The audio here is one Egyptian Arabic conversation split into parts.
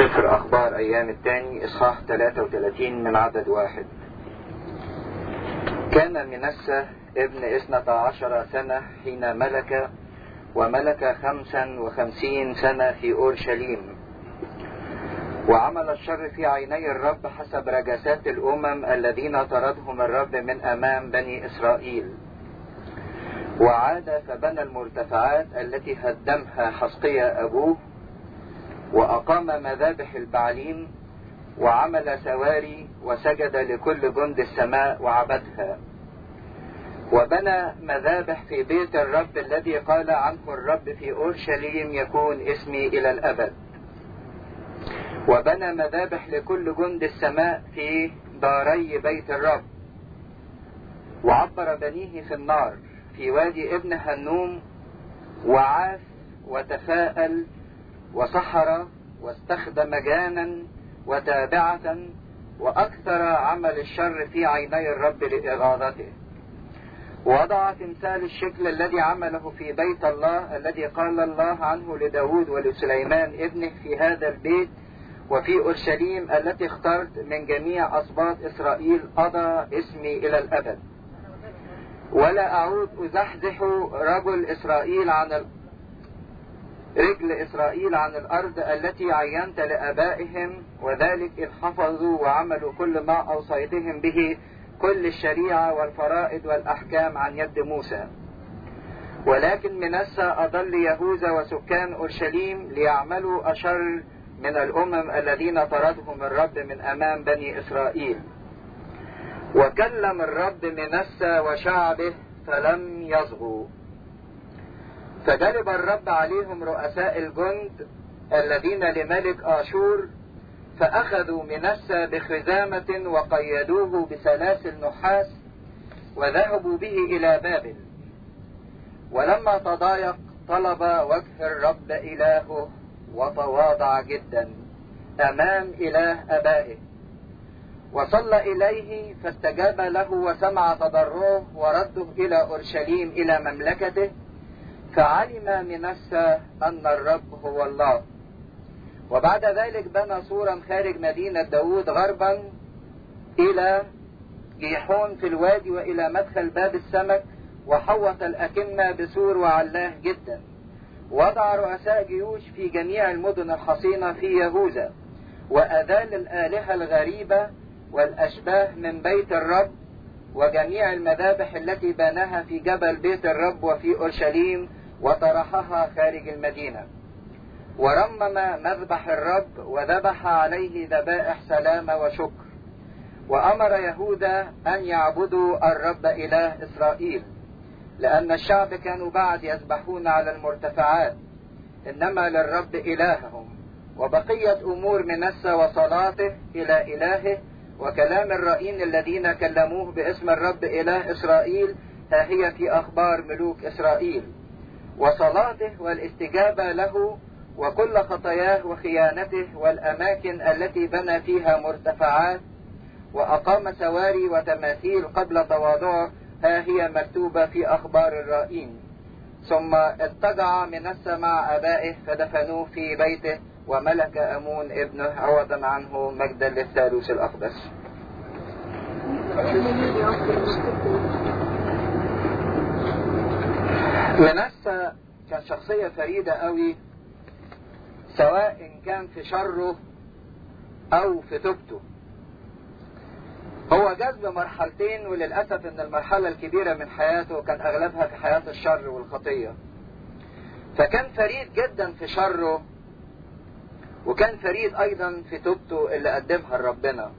سفر أخبار أيام الثاني إصحاح 33 من عدد واحد كان منسى ابن اثنة عشر سنة حين ملك وملك خمسا وخمسين سنة في أورشليم وعمل الشر في عيني الرب حسب رجسات الأمم الذين طردهم الرب من أمام بني إسرائيل وعاد فبنى المرتفعات التي هدمها حسقيا أبوه وأقام مذابح البعليم وعمل سواري وسجد لكل جند السماء وعبدها وبنى مذابح في بيت الرب الذي قال عنه الرب في أورشليم يكون اسمي إلى الأبد وبنى مذابح لكل جند السماء في داري بيت الرب وعبر بنيه في النار في وادي ابن هنوم وعاف وتفاءل وسحر واستخدم جانا وتابعة وأكثر عمل الشر في عيني الرب لإغاظته وضع تمثال الشكل الذي عمله في بيت الله الذي قال الله عنه لداود ولسليمان ابنه في هذا البيت وفي أورشليم التي اخترت من جميع أسباط إسرائيل قضى اسمي إلى الأبد ولا أعود أزحزح رجل إسرائيل عن ال... رجل إسرائيل عن الأرض التي عينت لآبائهم وذلك إذ حفظوا وعملوا كل ما أوصيتهم به كل الشريعة والفرائض والأحكام عن يد موسى ولكن منسى أضل يهوذا وسكان أورشليم ليعملوا أشر من الأمم الذين طردهم الرب من أمام بني إسرائيل وكلم الرب منسى وشعبه فلم يصغوا فجلب الرب عليهم رؤساء الجند الذين لملك آشور فأخذوا منسى بخزامة وقيدوه بسلاسل نحاس وذهبوا به إلى بابل ولما تضايق طلب وجه الرب إلهه وتواضع جدا أمام إله أبائه وصلى إليه فاستجاب له وسمع تضرعه ورده إلى أورشليم إلى مملكته فعلم منسى أن الرب هو الله وبعد ذلك بنى سورا خارج مدينة داود غربا إلى جيحون في الوادي وإلى مدخل باب السمك وحوط الأكمة بسور وعلاه جدا وضع رؤساء جيوش في جميع المدن الحصينة في يهوذا وأذال الآلهة الغريبة والأشباه من بيت الرب وجميع المذابح التي بناها في جبل بيت الرب وفي أورشليم وطرحها خارج المدينة ورمم مذبح الرب وذبح عليه ذبائح سلامة وشكر وأمر يهوذا أن يعبدوا الرب إله إسرائيل لأن الشعب كانوا بعد يذبحون على المرتفعات إنما للرب إلههم وبقية أمور منسى وصلاته إلى إلهه وكلام الرائين الذين كلموه باسم الرب إله إسرائيل ها هي في أخبار ملوك إسرائيل وصلاته والاستجابة له وكل خطاياه وخيانته والأماكن التي بنى فيها مرتفعات وأقام سواري وتماثيل قبل تواضعه ها هي مكتوبة في أخبار الرائين ثم اضطجع منسى مع أبائه فدفنوه في بيته وملك أمون ابنه عوضا عنه مجدا للثالوث الأقدس منسى كان شخصية فريدة قوي سواء كان في شره أو في توبته هو جاز بمرحلتين وللأسف أن المرحلة الكبيرة من حياته كان أغلبها في حياة الشر والخطية فكان فريد جدا في شره وكان فريد أيضا في توبته اللي قدمها لربنا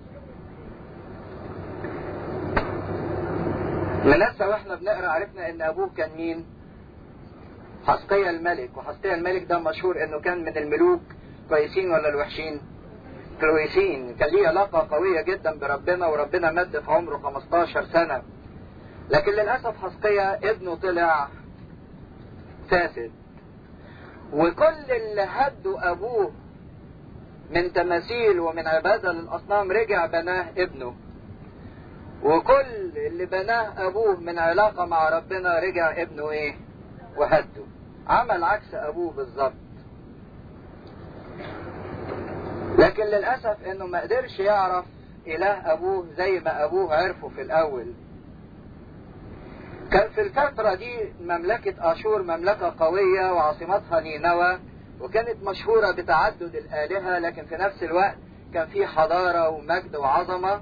منسى واحنا بنقرا عرفنا ان ابوه كان مين حسقية الملك وحسقية الملك ده مشهور انه كان من الملوك كويسين ولا الوحشين كويسين كان ليه علاقة قوية جدا بربنا وربنا مد في عمره 15 سنة لكن للأسف حسقية ابنه طلع فاسد وكل اللي هدوا أبوه من تماثيل ومن عبادة للأصنام رجع بناه ابنه وكل اللي بناه أبوه من علاقة مع ربنا رجع ابنه إيه وهده عمل عكس أبوه بالظبط لكن للأسف انه ما قدرش يعرف اله ابوه زي ما ابوه عرفه في الاول كان في الفترة دي مملكة اشور مملكة قوية وعاصمتها نينوى وكانت مشهورة بتعدد الالهة لكن في نفس الوقت كان في حضارة ومجد وعظمة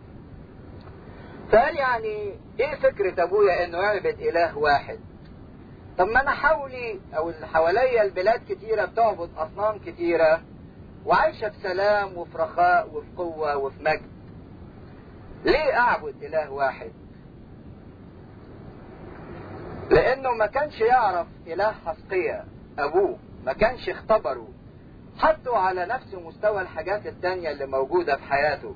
فقال يعني ايه فكرة ابويا انه يعبد اله واحد طب ما انا حولي او اللي حواليا البلاد كتيرة بتعبد اصنام كتيرة وعايشة في سلام وفي رخاء وفي قوة وفي مجد ليه اعبد اله واحد لانه ما كانش يعرف اله حسقية ابوه ما كانش اختبره حطوا على نفس مستوى الحاجات التانية اللي موجودة في حياته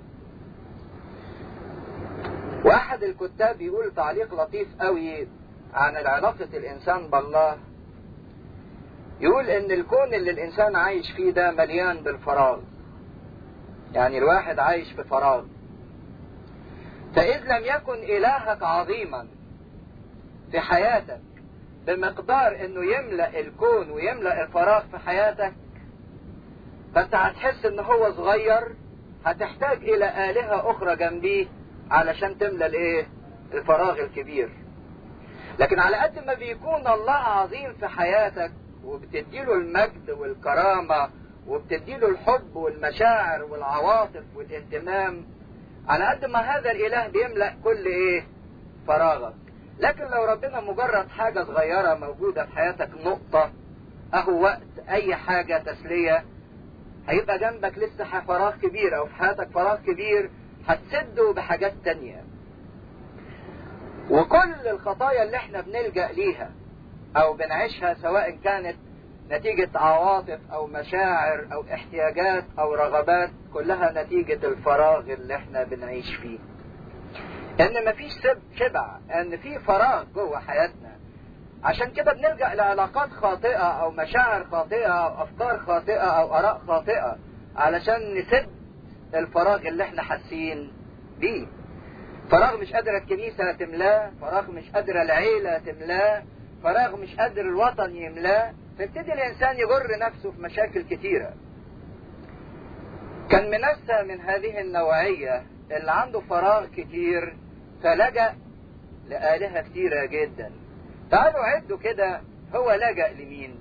واحد الكتاب بيقول تعليق لطيف قوي عن علاقة الانسان بالله يقول ان الكون اللي الانسان عايش فيه ده مليان بالفراغ يعني الواحد عايش في فراغ فاذ لم يكن الهك عظيما في حياتك بمقدار انه يملأ الكون ويملأ الفراغ في حياتك فانت هتحس ان هو صغير هتحتاج الى الهة اخرى جنبيه علشان تملى الايه الفراغ الكبير لكن على قد ما بيكون الله عظيم في حياتك وبتديله المجد والكرامة وبتديله الحب والمشاعر والعواطف والاهتمام على قد ما هذا الاله بيملأ كل ايه فراغك لكن لو ربنا مجرد حاجة صغيرة موجودة في حياتك نقطة اهو وقت اي حاجة تسلية هيبقى جنبك لسه فراغ كبير او في حياتك فراغ كبير هتسده بحاجات تانية وكل الخطايا اللي احنا بنلجأ ليها او بنعيشها سواء كانت نتيجة عواطف او مشاعر او احتياجات او رغبات كلها نتيجة الفراغ اللي احنا بنعيش فيه ان مفيش شبع ان في فراغ جوه حياتنا عشان كده بنلجأ لعلاقات خاطئة او مشاعر خاطئة او افكار خاطئة او اراء خاطئة علشان نسد الفراغ اللي احنا حاسين بيه فراغ مش قادرة الكنيسة تملاه فراغ مش قادرة العيلة تملاه فراغ مش قادر الوطن يملاه فابتدي الانسان يجر نفسه في مشاكل كتيرة كان منسى من هذه النوعية اللي عنده فراغ كتير فلجأ لآلهة كتيرة جدا تعالوا عدوا كده هو لجأ لمين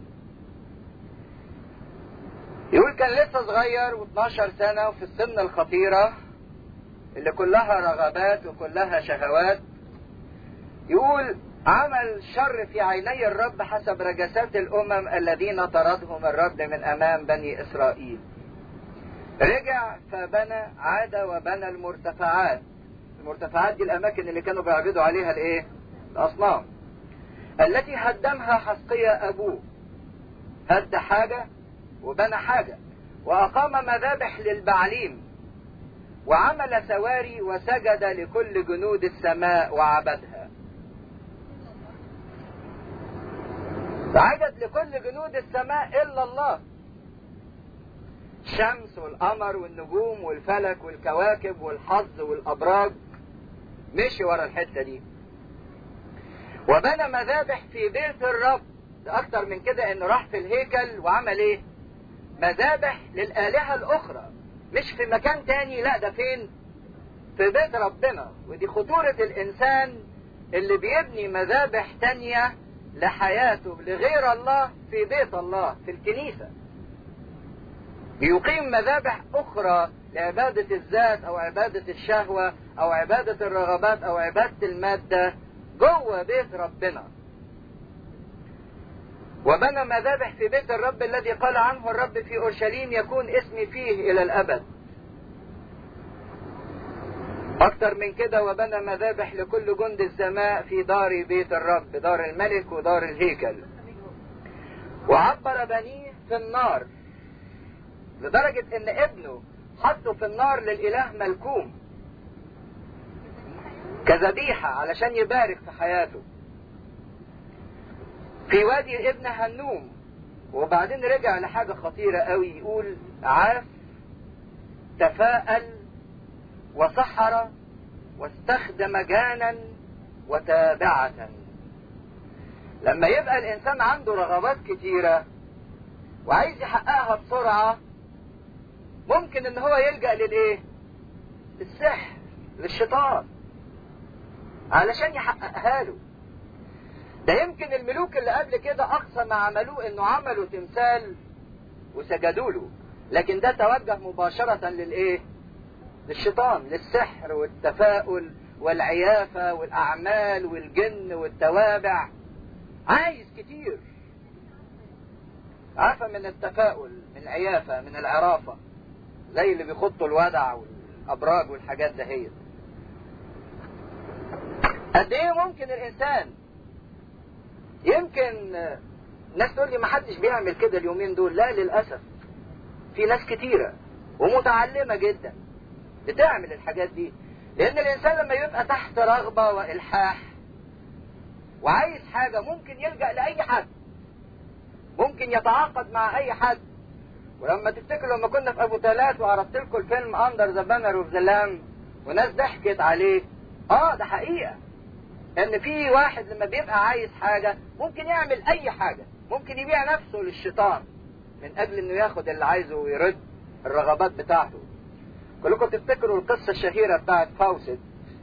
يقول كان لسه صغير و12 سنة وفي السن الخطيرة اللي كلها رغبات وكلها شهوات يقول عمل شر في عيني الرب حسب رجسات الأمم الذين طردهم الرب من أمام بني إسرائيل رجع فبنى عاد وبنى المرتفعات المرتفعات دي الأماكن اللي كانوا بيعبدوا عليها الإيه؟ الأصنام التي هدمها حسقية أبوه هد حاجة وبنى حاجة وأقام مذابح للبعليم وعمل سواري وسجد لكل جنود السماء وعبدها سجد لكل جنود السماء إلا الله الشمس والقمر والنجوم والفلك والكواكب والحظ والأبراج مشي ورا الحتة دي وبنى مذابح في بيت الرب ده أكتر من كده إنه راح في الهيكل وعمل إيه؟ مذابح للآلهة الأخرى مش في مكان تاني لا ده فين؟ في بيت ربنا ودي خطورة الإنسان اللي بيبني مذابح تانية لحياته لغير الله في بيت الله في الكنيسة بيقيم مذابح أخرى لعبادة الذات أو عبادة الشهوة أو عبادة الرغبات أو عبادة المادة جوه بيت ربنا وبنى مذابح في بيت الرب الذي قال عنه الرب في أورشليم يكون اسمي فيه إلى الأبد أكثر من كده وبنى مذابح لكل جند السماء في دار بيت الرب دار الملك ودار الهيكل وعبر بنيه في النار لدرجة ان ابنه حطه في النار للإله ملكوم كذبيحة علشان يبارك في حياته في وادي ابن هنوم وبعدين رجع لحاجة خطيرة قوي يقول عاف تفاءل وسحر واستخدم جانا وتابعة لما يبقى الإنسان عنده رغبات كتيرة وعايز يحققها بسرعة ممكن ان هو يلجأ للايه للسحر للشيطان علشان يحققها له ده يمكن الملوك اللي قبل كده اقصى ما عملوه انه عملوا تمثال وسجدوا له لكن ده توجه مباشرة للايه للشيطان للسحر والتفاؤل والعيافة والاعمال والجن والتوابع عايز كتير عارفة من التفاؤل من العيافة من العرافة زي اللي بيخطوا الودع والابراج والحاجات دهيت قد ايه ممكن الانسان يمكن ناس تقول لي ما حدش بيعمل كده اليومين دول لا للاسف في ناس كتيره ومتعلمه جدا بتعمل الحاجات دي لان الانسان لما يبقى تحت رغبه والحاح وعايز حاجه ممكن يلجا لاي حد ممكن يتعاقد مع اي حد ولما تفتكروا لما كنا في ابو تلات وعرضت لكم الفيلم اندر ذا بانر اوف ذا لام وناس ضحكت عليه اه ده حقيقه ان في واحد لما بيبقى عايز حاجة ممكن يعمل اي حاجة ممكن يبيع نفسه للشيطان من اجل انه ياخد اللي عايزه ويرد الرغبات بتاعته كلكم تفتكروا القصة الشهيرة بتاعت فاوست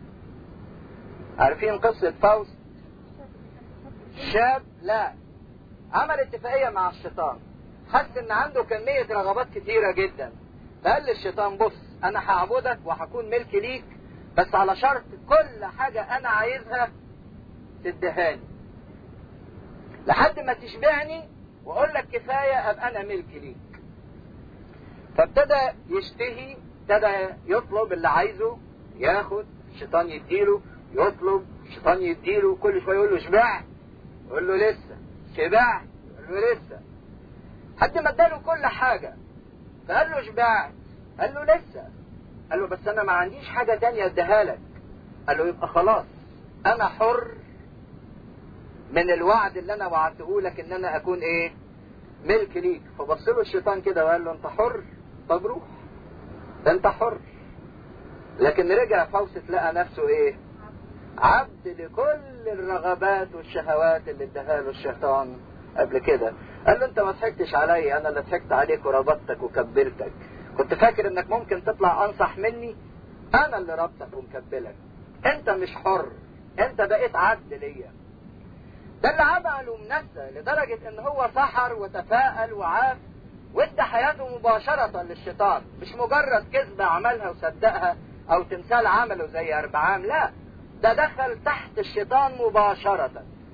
عارفين قصة فاوست شاب لا عمل اتفاقية مع الشيطان حس ان عنده كمية رغبات كتيرة جدا فقال للشيطان بص انا هعبدك وهكون ملك ليك بس على شرط كل حاجة أنا عايزها تدهاني لحد ما تشبعني وأقول لك كفاية أبقى أنا ملك ليك فابتدى يشتهي ابتدى يطلب اللي عايزه ياخد الشيطان يديله يطلب الشيطان يديله كل شوية يقول له شبعت يقول له لسه شبعت يقول له لسه حد ما اداله كل حاجة فقال له شبعت قال له لسه قال له بس انا ما عنديش حاجة تانية اديها لك قال له يبقى خلاص انا حر من الوعد اللي انا وعدته لك ان انا اكون ايه ملك ليك فبص له الشيطان كده وقال له انت حر طب روح ده انت حر لكن رجع فوست لقى نفسه ايه عبد لكل الرغبات والشهوات اللي اداها له الشيطان قبل كده قال له انت ما ضحكتش عليا انا اللي ضحكت عليك وربطتك وكبلتك كنت فاكر انك ممكن تطلع انصح مني انا اللي ربطك ومكبلك انت مش حر انت بقيت عبد ليا ده اللي عمله منسى لدرجة ان هو سحر وتفاءل وعاف وادى حياته مباشرة للشيطان مش مجرد كذبة عملها وصدقها او تمثال عمله زي اربعام لا ده دخل تحت الشيطان مباشرة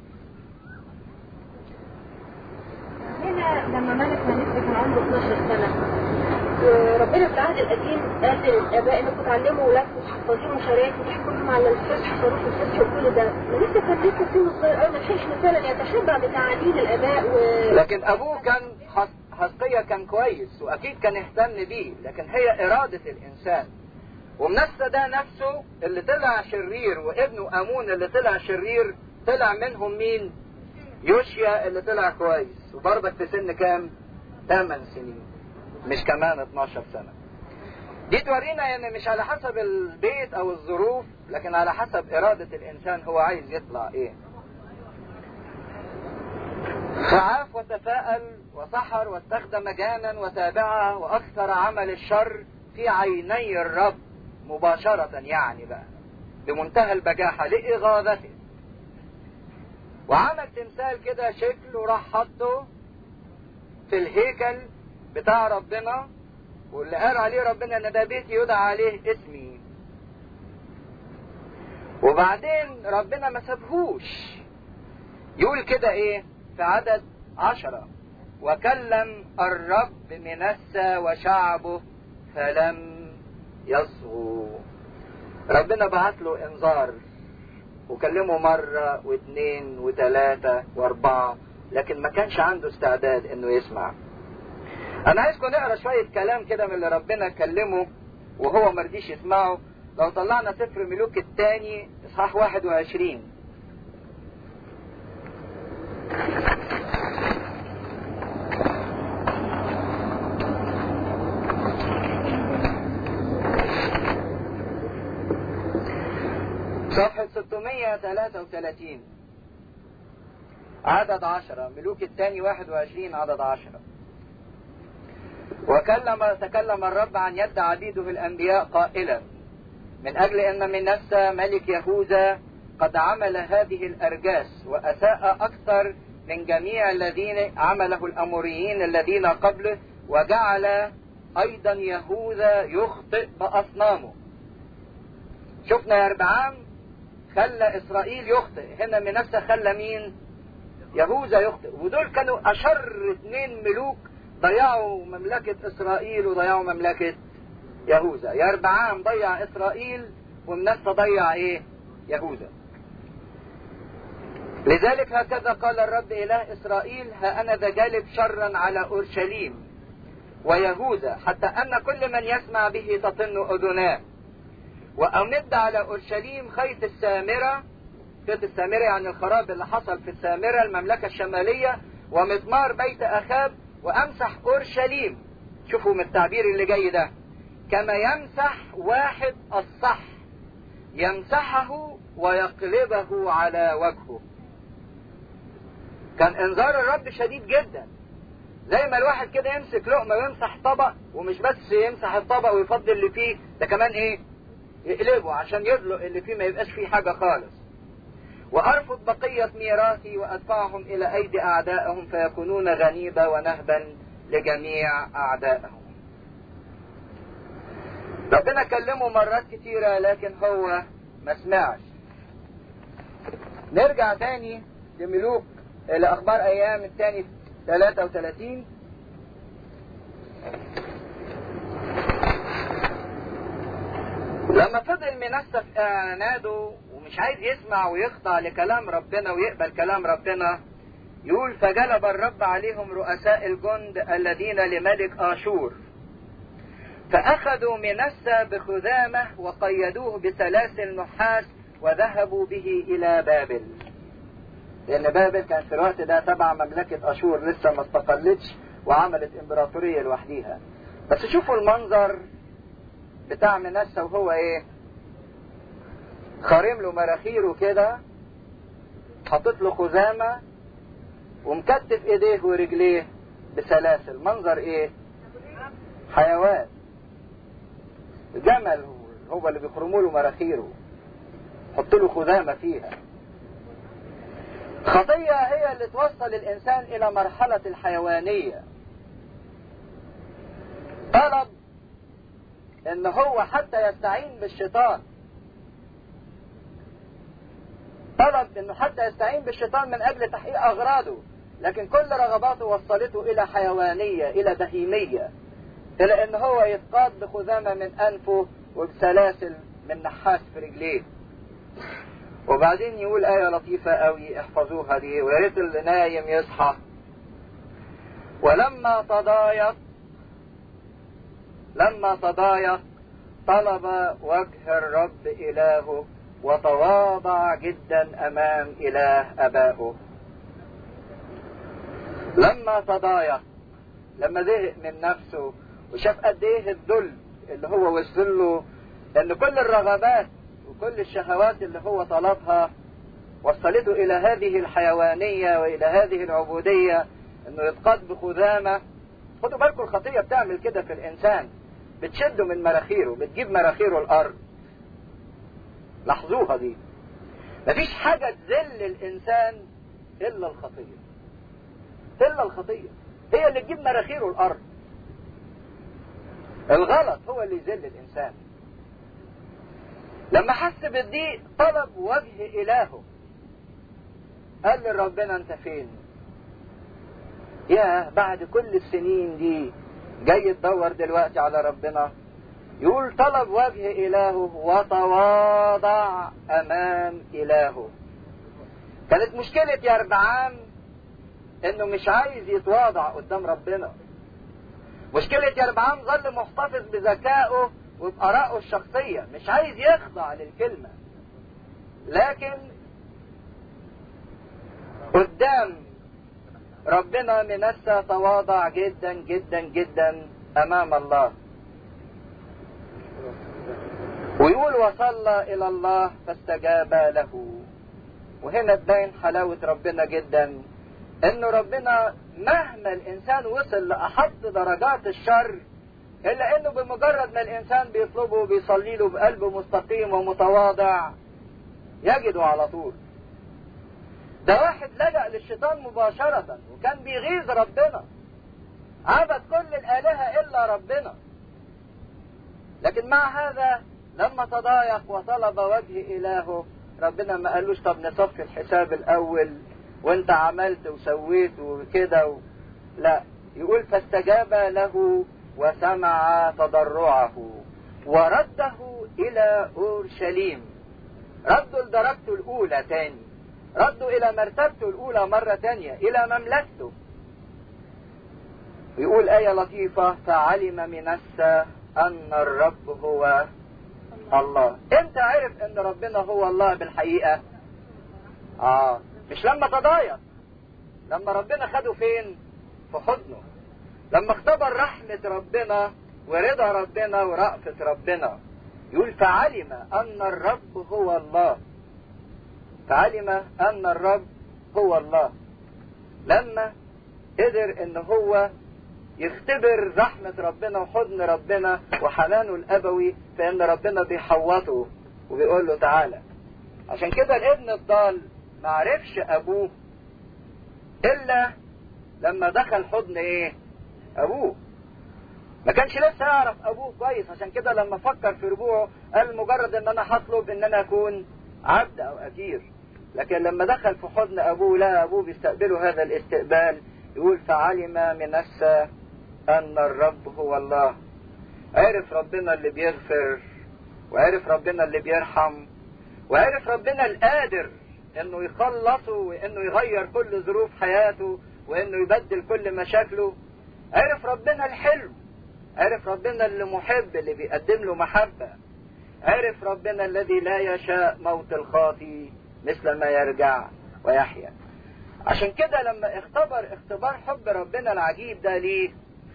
هنا لما ملك ملك كان عنده 12 سنة وربنا في العهد القديم قال للآباء انكم تعلموا ولادكم تحفظيهم شرايط وتحكوا لهم على الفصح صاروخ الفصح وكل ده لسه كان لسه سنه صغير قوي ما لحقش مثلا يتشبع بتعاليم الآباء و... لكن ابوه كان حسقية كان كويس واكيد كان اهتم بيه لكن هي ارادة الانسان ومنسى ده نفسه اللي طلع شرير وابنه امون اللي طلع شرير طلع منهم مين يوشيا اللي طلع كويس وبرضك في سن كام 8 سنين مش كمان 12 سنة دي تورينا ان مش على حسب البيت او الظروف لكن على حسب ارادة الانسان هو عايز يطلع ايه فعاف وتفاءل وسحر واستخدم جانا وتابعه واكثر عمل الشر في عيني الرب مباشرة يعني بقى بمنتهى البجاحة لإغاظته وعمل تمثال كده شكله راح حطه في الهيكل بتاع ربنا واللي قال عليه ربنا ان ده بيت يدعى عليه اسمي وبعدين ربنا ما سابهوش يقول كده ايه في عدد عشرة وكلم الرب منسى وشعبه فلم يصغوا ربنا بعت له انذار وكلمه مرة واثنين وثلاثة واربعة لكن ما كانش عنده استعداد انه يسمع انا عايزكم نقرا شوية كلام كده من اللي ربنا كلمه وهو مرضيش يسمعه لو طلعنا سفر ملوك الثاني اصحاح 21 صفحة 633 عدد عشرة ملوك الثاني 21 عدد عشرة وكلم تكلم الرب عن يد عبيده الأنبياء قائلا من أجل أن منسى ملك يهوذا قد عمل هذه الأرجاس وأساء أكثر من جميع الذين عمله الأموريين الذين قبله وجعل أيضا يهوذا يخطئ بأصنامه شفنا يا ربعام خلى إسرائيل يخطئ هنا منسى خلى مين يهوذا يخطئ ودول كانوا أشر اثنين ملوك ضيعوا مملكة إسرائيل وضيعوا مملكة يهوذا يربعام ضيع إسرائيل ومنسى ضيع إيه يهوذا لذلك هكذا قال الرب إله إسرائيل ها أنا ذا جالب شرا على أورشليم ويهوذا حتى أن كل من يسمع به تطن أذناه وأمد على أورشليم خيط السامرة خيط السامرة يعني الخراب اللي حصل في السامرة المملكة الشمالية ومضمار بيت أخاب وأمسح أورشليم شوفوا من التعبير اللي جاي ده كما يمسح واحد الصح يمسحه ويقلبه على وجهه كان انذار الرب شديد جدا زي ما الواحد كده يمسك لقمة ويمسح طبق ومش بس يمسح الطبق ويفضل اللي فيه ده كمان ايه يقلبه عشان يدلق اللي فيه ما يبقاش فيه حاجة خالص وأرفض بقية ميراثي وأدفعهم إلى أيدي أعدائهم فيكونون غنيبة ونهبا لجميع أعدائهم ربنا كلمه مرات كتيرة لكن هو ما سمعش نرجع تاني لملوك لأخبار أيام الثاني 33 لما فضل منسى في عناده ومش عايز يسمع ويخضع لكلام ربنا ويقبل كلام ربنا يقول فجلب الرب عليهم رؤساء الجند الذين لملك آشور فأخذوا منسى بخذامة وقيدوه بسلاسل نحاس وذهبوا به إلى بابل لأن بابل كان في الوقت ده تبع مملكة أشور لسه ما استقلتش وعملت إمبراطورية لوحديها بس شوفوا المنظر بتاع منسى وهو إيه خارم له مراخيره كده حاطط له خزامة ومكتف ايديه ورجليه بسلاسل منظر ايه حيوان جمل هو اللي بيخرموا له مراخيره حط له خزامة فيها خطية هي اللي توصل الإنسان إلى مرحلة الحيوانية طلب إن هو حتى يستعين بالشيطان طلب إنه حتى يستعين بالشيطان من أجل تحقيق أغراضه لكن كل رغباته وصلته إلى حيوانية إلى بهيمية إلى إن هو يتقاد بخزامة من أنفه وبسلاسل من نحاس في رجليه وبعدين يقول آية لطيفة قوي احفظوها دي ويا ريت اللي نايم يصحى ولما تضايق لما تضايق طلب وجه الرب إلهه وتواضع جدا أمام إله أبائه لما تضايق لما زهق من نفسه وشاف قد ايه الذل اللي هو وصل له ان كل الرغبات وكل الشهوات اللي هو طلبها وصلته الى هذه الحيوانية والى هذه العبودية انه يتقاد بخذامة خدوا بالكم الخطية بتعمل كده في الانسان بتشده من مراخيره بتجيب مراخيره الارض لاحظوها دي مفيش حاجة تذل الانسان الا الخطية الا الخطية هي اللي تجيب مراخيره الارض الغلط هو اللي يذل الانسان لما حس بالضيق طلب وجه الهه قال لربنا انت فين يا بعد كل السنين دي جاي تدور دلوقتي على ربنا يقول طلب وجه الهه وتواضع امام الهه كانت مشكلة يا ربعام انه مش عايز يتواضع قدام ربنا مشكلة يربعام ظل محتفظ بذكائه وبآرائه الشخصية مش عايز يخضع للكلمة لكن قدام ربنا منسى تواضع جدا جدا جدا أمام الله ويقول وصلى إلى الله فاستجاب له وهنا تبين حلاوة ربنا جدا ان ربنا مهما الانسان وصل لاحط درجات الشر الا انه بمجرد ما الانسان بيطلبه وبيصلي له بقلب مستقيم ومتواضع يجده على طول ده واحد لجأ للشيطان مباشرة وكان بيغيظ ربنا عبد كل الآلهة إلا ربنا لكن مع هذا لما تضايق وطلب وجه إلهه ربنا ما قالوش طب نصفي الحساب الأول وانت عملت وسويت وكده و... لا يقول فاستجاب له وسمع تضرعه ورده إلى أورشليم ردوا لدرجته الأولى تاني ردوا إلى مرتبته الأولى مرة تانية إلى مملكته يقول آية لطيفة فعلم منسى أن الرب هو الله امتى عرف ان ربنا هو الله بالحقيقة اه مش لما تضايق لما ربنا خده فين في حضنه لما اختبر رحمة ربنا ورضا ربنا ورأفة ربنا يقول فعلم ان الرب هو الله فعلم ان الرب هو الله لما قدر ان هو يختبر رحمة ربنا وحضن ربنا وحنانه الأبوي فإن ربنا بيحوطه وبيقول له تعالى عشان كده الابن الضال ما عرفش أبوه إلا لما دخل حضن إيه؟ أبوه ما كانش لسه يعرف أبوه كويس عشان كده لما فكر في رجوعه قال مجرد إن أنا هطلب إن أنا أكون عبد أو أجير لكن لما دخل في حضن أبوه لا أبوه بيستقبله هذا الاستقبال يقول فعلم منسى أن الرب هو الله عرف ربنا اللي بيغفر وعرف ربنا اللي بيرحم وعرف ربنا القادر انه يخلصه وانه يغير كل ظروف حياته وانه يبدل كل مشاكله عرف ربنا الحلو عرف ربنا اللي محب اللي بيقدم له محبة عرف ربنا الذي لا يشاء موت الخاطي مثل ما يرجع ويحيا عشان كده لما اختبر اختبار حب ربنا العجيب ده ليه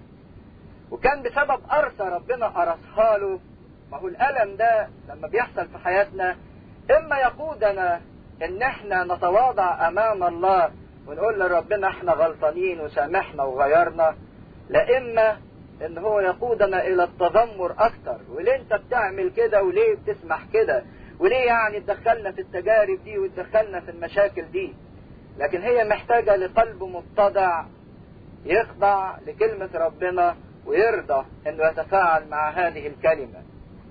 وكان بسبب قرصة ربنا قرصها له ما هو الألم ده لما بيحصل في حياتنا إما يقودنا إن إحنا نتواضع أمام الله ونقول لربنا إحنا غلطانين وسامحنا وغيرنا لا إما إن هو يقودنا إلى التذمر أكتر وليه أنت بتعمل كده وليه بتسمح كده وليه يعني تدخلنا في التجارب دي وتدخلنا في المشاكل دي لكن هي محتاجة لقلب متضع يخضع لكلمة ربنا ويرضى انه يتفاعل مع هذه الكلمة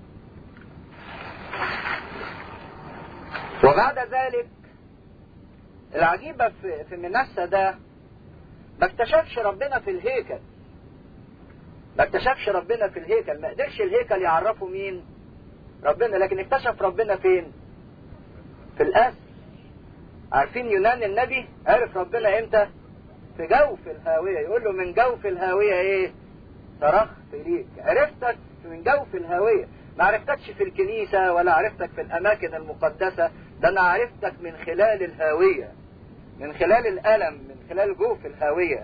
وبعد ذلك العجيبة في, في منسى ده ما اكتشفش ربنا في الهيكل ما اكتشفش ربنا في الهيكل ما قدرش الهيكل يعرفه مين ربنا لكن اكتشف ربنا فين في الأسر عارفين يونان النبي عرف ربنا امتى في جوف الهاوية يقول له من جوف الهاوية ايه صرخت ليك عرفتك من جوف الهاوية ما عرفتكش في الكنيسة ولا عرفتك في الأماكن المقدسة ده أنا عرفتك من خلال الهاوية من خلال الألم من خلال جوف الهاوية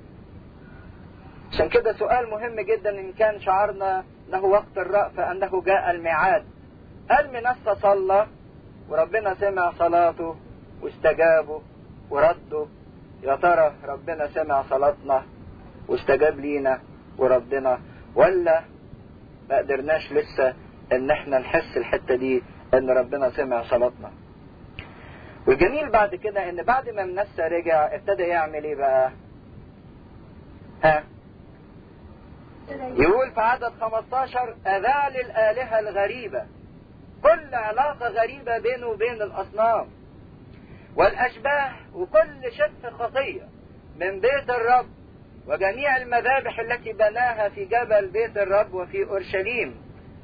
عشان كده سؤال مهم جدا إن كان شعرنا أنه وقت الرأفة أنه جاء الميعاد هل منسى صلى وربنا سمع صلاته واستجابه ورده يا ترى ربنا سمع صلاتنا واستجاب لينا وربنا ولا ما قدرناش لسه ان احنا نحس الحته دي ان ربنا سمع صلاتنا والجميل بعد كده ان بعد ما منسى رجع ابتدى يعمل ايه بقى ها يقول في عدد 15 اذال الالهه الغريبه كل علاقه غريبه بينه وبين الاصنام والاشباه وكل شبه خطيه من بيت الرب وجميع المذابح التي بناها في جبل بيت الرب وفي اورشليم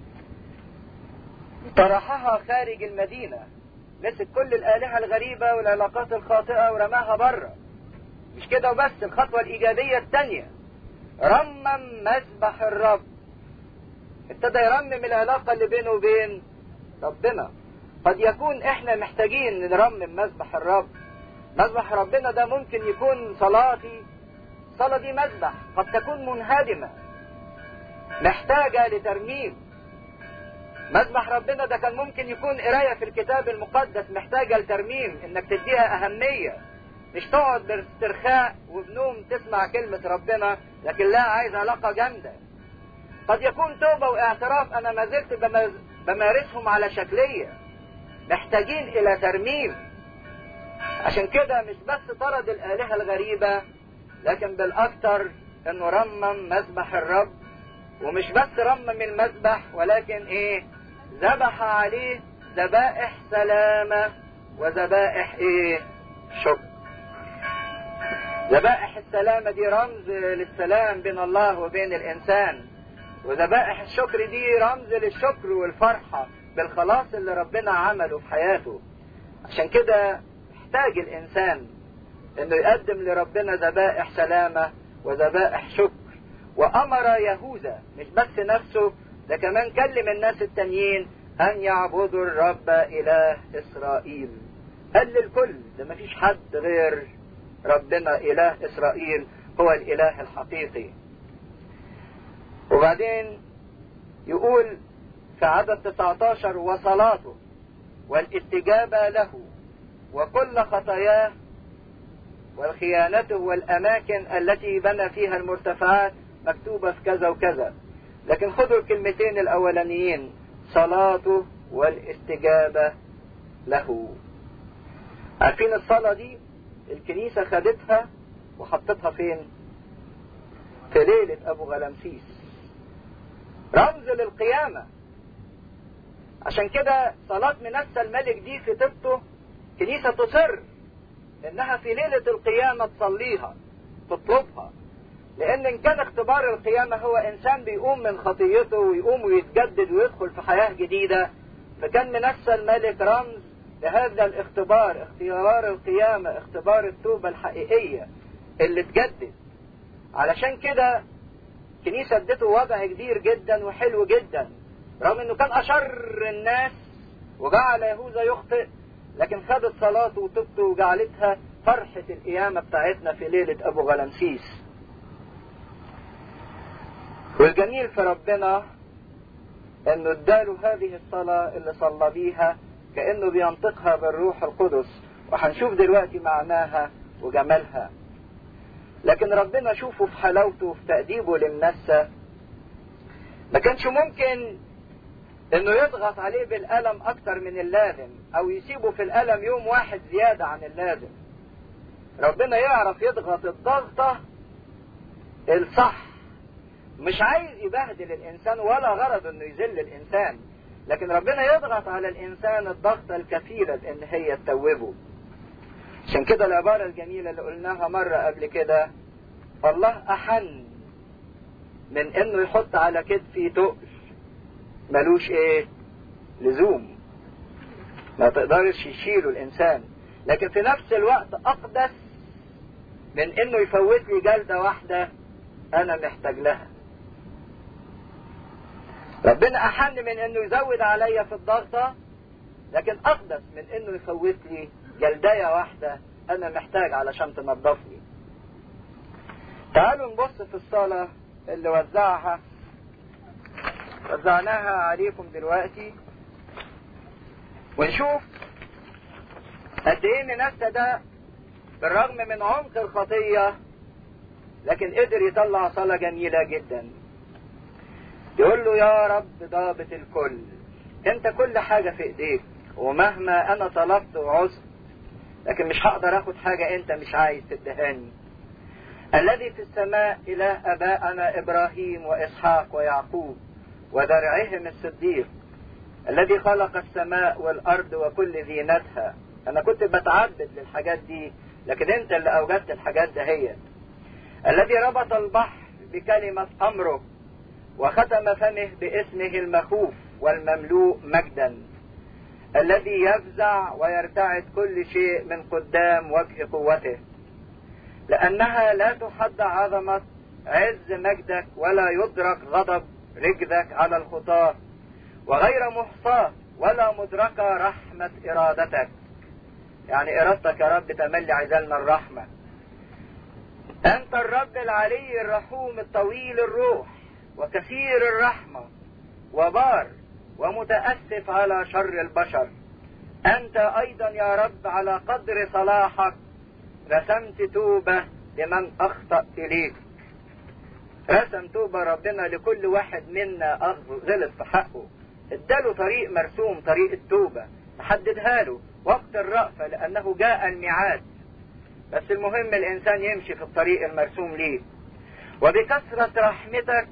طرحها خارج المدينه مسك كل الالهه الغريبه والعلاقات الخاطئه ورماها بره مش كده وبس الخطوه الايجابيه الثانيه رمم مسبح الرب ابتدى يرمم العلاقه اللي بينه وبين ربنا قد يكون احنا محتاجين نرمم مسبح الرب مسبح ربنا ده ممكن يكون صلاتي الصلاة دي مذبح قد تكون منهدمة محتاجة لترميم مذبح ربنا ده كان ممكن يكون قراية في الكتاب المقدس محتاجة لترميم انك تديها اهمية مش تقعد باسترخاء وبنوم تسمع كلمة ربنا لكن لا عايز علاقة جامدة قد يكون توبة واعتراف أنا ما زلت بمارسهم على شكلية محتاجين إلى ترميم عشان كده مش بس طرد الآلهة الغريبة لكن بالأكثر إنه رمم مذبح الرب ومش بس رمم المذبح ولكن إيه ذبح عليه ذبائح سلامة وذبائح إيه شكر ذبائح السلامة دي رمز للسلام بين الله وبين الإنسان وذبائح الشكر دي رمز للشكر والفرحة بالخلاص اللي ربنا عمله في حياته عشان كده يحتاج الإنسان إنه يقدم لربنا ذبائح سلامة وذبائح شكر وأمر يهوذا مش بس نفسه ده كمان كلم الناس التانيين أن يعبدوا الرب إله إسرائيل قال للكل ده مفيش حد غير ربنا إله إسرائيل هو الإله الحقيقي وبعدين يقول في عدد 19 وصلاته والاستجابة له وكل خطاياه والخيانته والأماكن التي بنى فيها المرتفعات مكتوبة في كذا وكذا لكن خذوا الكلمتين الأولانيين صلاته والاستجابة له عارفين الصلاة دي الكنيسة خدتها وحطتها فين في ليلة أبو غلمسيس رمز للقيامة عشان كده صلاة منسى الملك دي في طبته كنيسة تصر انها في ليلة القيامة تصليها تطلبها لان ان كان اختبار القيامة هو انسان بيقوم من خطيته ويقوم ويتجدد ويدخل في حياة جديدة فكان منسى الملك رمز لهذا الاختبار اختبار القيامة اختبار التوبة الحقيقية اللي تجدد علشان كده كنيسة ادته وضع كبير جدا وحلو جدا رغم انه كان اشر الناس وجعل يهوذا يخطئ لكن خدت صلاته وتوبته وجعلتها فرحة القيامة بتاعتنا في ليلة ابو غلمسيس والجميل في ربنا انه اداله هذه الصلاة اللي صلى بيها كأنه بينطقها بالروح القدس وهنشوف دلوقتي معناها وجمالها لكن ربنا شوفه في حلاوته وفي تأديبه للنسة ما كانش ممكن انه يضغط عليه بالألم اكتر من اللازم او يسيبه في الألم يوم واحد زيادة عن اللازم ربنا يعرف يضغط الضغطة الصح مش عايز يبهدل الانسان ولا غرض انه يذل الانسان لكن ربنا يضغط على الانسان الضغطة الكفيلة بان هي تتوبه عشان كده العبارة الجميلة اللي قلناها مرة قبل كده الله أحن من إنه يحط على كتفي تقل ملوش إيه؟ لزوم ما تقدرش يشيله الإنسان لكن في نفس الوقت أقدس من إنه يفوت لي جلدة واحدة أنا محتاج لها ربنا أحن من إنه يزود عليا في الضغطة لكن أقدس من إنه يفوت لي جلداية واحدة أنا محتاج علشان تنظفني. تعالوا نبص في الصلاة اللي وزعها وزعناها عليكم دلوقتي ونشوف قد ايه منسى ده بالرغم من عمق الخطية لكن قدر يطلع صلاة جميلة جدا يقول له يا رب ضابط الكل انت كل حاجة في ايديك ومهما انا طلبت وعزت لكن مش هقدر اخد حاجة انت مش عايز تدهاني الذي في السماء اله اباءنا ابراهيم واسحاق ويعقوب وذرعهم الصديق الذي خلق السماء والارض وكل زينتها انا كنت بتعبد للحاجات دي لكن انت اللي اوجدت الحاجات دهيت الذي ربط البحر بكلمة امره وختم فمه باسمه المخوف والمملوء مجدا الذي يفزع ويرتعد كل شيء من قدام وجه قوته لأنها لا تحد عظمة عز مجدك ولا يدرك غضب رجلك على الخطاة وغير محصاة ولا مدركة رحمة إرادتك يعني إرادتك يا رب تملي عزلنا الرحمة أنت الرب العلي الرحوم الطويل الروح وكثير الرحمة وبار ومتأسف على شر البشر أنت أيضا يا رب على قدر صلاحك رسمت توبة لمن أخطأ إليك رسم توبة ربنا لكل واحد منا غلط في حقه اداله طريق مرسوم طريق التوبة حددها له وقت الرأفة لأنه جاء الميعاد بس المهم الإنسان يمشي في الطريق المرسوم ليه وبكثرة رحمتك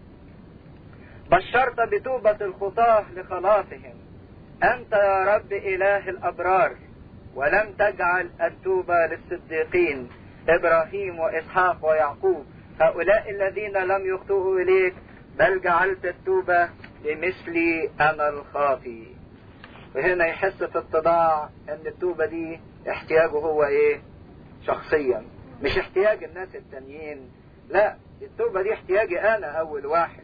بشرت بتوبة الخطاة لخلاصهم أنت يا رب إله الأبرار ولم تجعل التوبة للصديقين إبراهيم وإسحاق ويعقوب هؤلاء الذين لم يخطئوا إليك بل جعلت التوبة لمثلي أنا الخاطي وهنا يحس في اتضاع أن التوبة دي احتياجه هو إيه شخصيا مش احتياج الناس التانيين لا التوبة دي احتياجي أنا أول واحد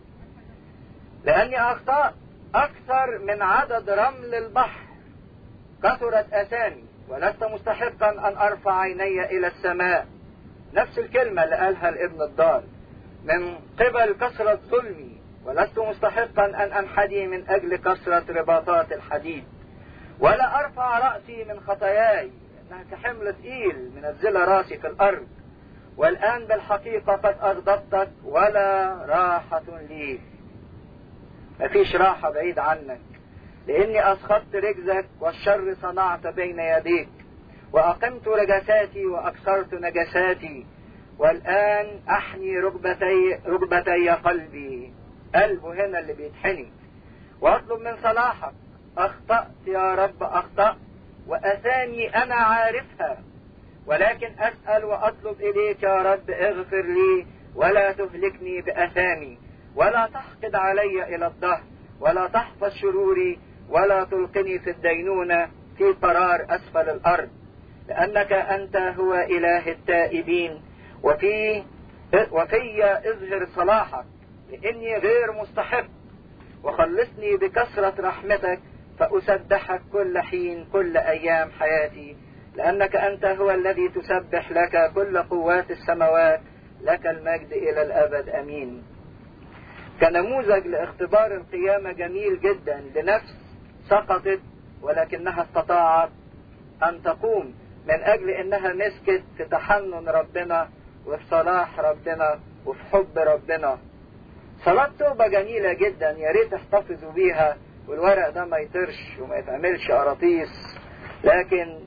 لأني أخطأت أكثر من عدد رمل البحر كثرت أثامي ولست مستحقا أن أرفع عيني إلى السماء نفس الكلمة اللي قالها الابن الضال من قبل كثرة ظلمي ولست مستحقا أن أنحدي من أجل كثرة رباطات الحديد ولا أرفع رأسي من خطاياي إنها كحمل ثقيل من الزل راسي في الأرض والآن بالحقيقة قد أغضبتك ولا راحة لي مفيش راحة بعيد عنك لإني أسخطت رجلك والشر صنعت بين يديك وأقمت رجساتي وأكثرت نجساتي والآن أحني ركبتي, ركبتي قلبي قلبه هنا اللي بيتحني وأطلب من صلاحك أخطأت يا رب أخطأت وأثاني أنا عارفها ولكن أسأل وأطلب إليك يا رب اغفر لي ولا تهلكني بأثامي ولا تحقد علي إلى الظهر ولا تحفظ شروري ولا تلقني في الدينونة في قرار أسفل الأرض لأنك أنت هو إله التائبين وفي وفي اظهر صلاحك لإني غير مستحق وخلصني بكثرة رحمتك فأسبحك كل حين كل أيام حياتي لأنك أنت هو الذي تسبح لك كل قوات السماوات لك المجد إلى الأبد أمين كنموذج لاختبار القيامة جميل جدا لنفس سقطت ولكنها استطاعت أن تقوم من أجل أنها مسكت في تحنن ربنا وفي صلاح ربنا وفي حب ربنا صلاة توبة جميلة جدا يا ريت تحتفظوا بيها والورق ده ما يطرش وما يتعملش قراطيس لكن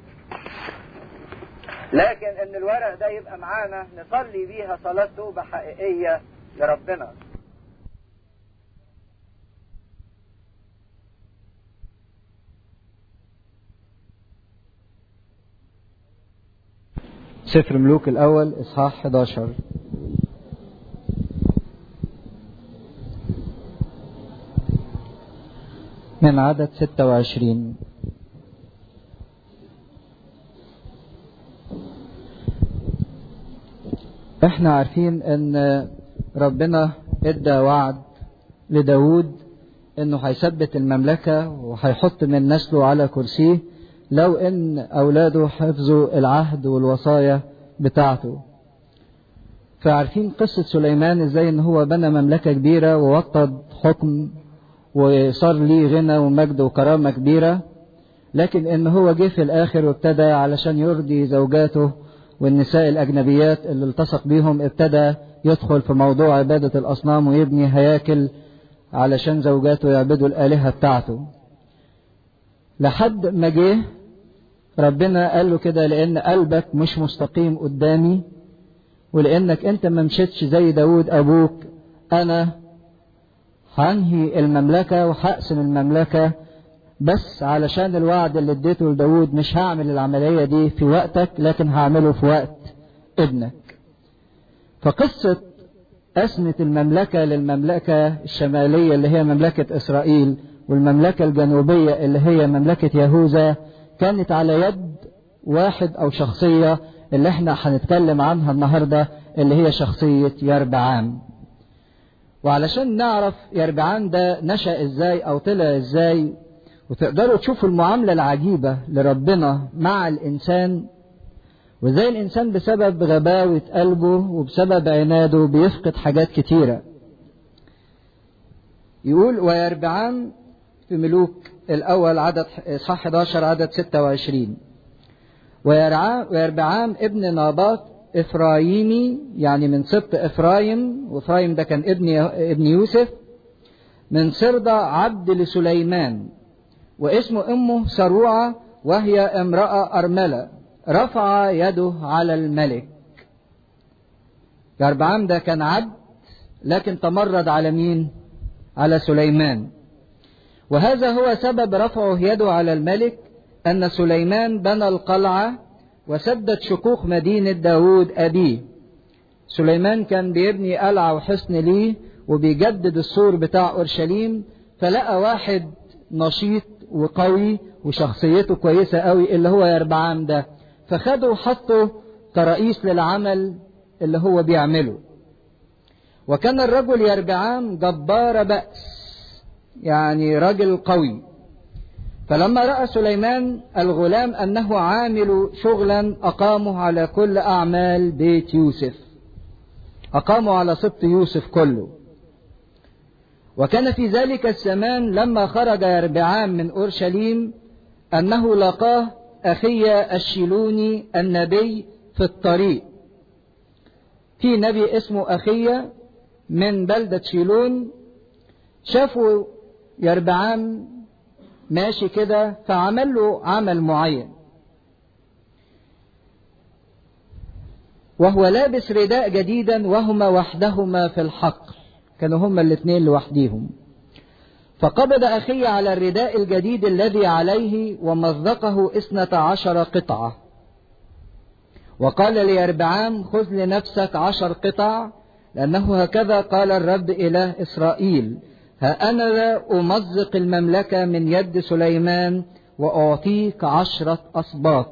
لكن ان الورق ده يبقى معانا نصلي بيها صلاة توبة حقيقية لربنا سفر ملوك الأول إصحاح 11 من عدد 26 احنا عارفين ان ربنا ادى وعد لداود انه هيثبت المملكة وهيحط من نسله على كرسيه لو ان اولاده حفظوا العهد والوصايا بتاعته فعارفين قصة سليمان ازاي ان هو بنى مملكة كبيرة ووطد حكم وصار ليه غنى ومجد وكرامة كبيرة لكن ان هو جه في الاخر وابتدى علشان يرضي زوجاته والنساء الاجنبيات اللي التصق بيهم ابتدى يدخل في موضوع عبادة الاصنام ويبني هياكل علشان زوجاته يعبدوا الالهة بتاعته لحد ما جه ربنا قال له كده لان قلبك مش مستقيم قدامي ولانك انت ما مشيتش زي داود ابوك انا هنهي المملكة وهقسم المملكة بس علشان الوعد اللي اديته لداود مش هعمل العملية دي في وقتك لكن هعمله في وقت ابنك فقصة قسمة المملكة للمملكة الشمالية اللي هي مملكة إسرائيل والمملكة الجنوبية اللي هي مملكة يهوذا كانت على يد واحد أو شخصية اللي احنا هنتكلم عنها النهاردة اللي هي شخصية يربعام وعلشان نعرف يربعام ده نشأ ازاي او طلع ازاي وتقدروا تشوفوا المعاملة العجيبة لربنا مع الإنسان وازاي الإنسان بسبب غباوة قلبه وبسبب عناده بيفقد حاجات كتيرة يقول ويربعام في ملوك الأول عدد إصحاح 11 عدد 26 ويربعام ابن ناباط إفرايمي يعني من سبط إفرايم وإفرايم ده كان ابن ابن يوسف من سرضة عبد لسليمان واسم أمه سروعة وهي امرأة أرملة رفع يده على الملك يربعام ده كان عبد لكن تمرد على مين على سليمان وهذا هو سبب رفعه يده على الملك أن سليمان بنى القلعة وسدد شقوق مدينة داود أبيه سليمان كان بيبني قلعة وحصن ليه وبيجدد السور بتاع أورشليم فلقى واحد نشيط وقوي وشخصيته كويسة قوي اللي هو يربعام ده فخده وحطه كرئيس للعمل اللي هو بيعمله وكان الرجل يربعام جبار بأس يعني رجل قوي فلما رأى سليمان الغلام أنه عامل شغلا أقامه على كل أعمال بيت يوسف أقاموا على سبط يوسف كله وكان في ذلك الزمان لما خرج يربعام من أورشليم أنه لقاه أخي الشيلوني النبي في الطريق في نبي اسمه أخي من بلدة شيلون شافوا يربعام ماشي كده فعمل له عمل معين وهو لابس رداء جديدا وهما وحدهما في الحقل كانوا هما الاثنين لوحديهم فقبض أخي على الرداء الجديد الذي عليه ومزقه اثنة عشر قطعة وقال ليربعام خذ لنفسك عشر قطع لأنه هكذا قال الرب إله إسرائيل ها أنا لا أمزق المملكة من يد سليمان وأعطيك عشرة أصباط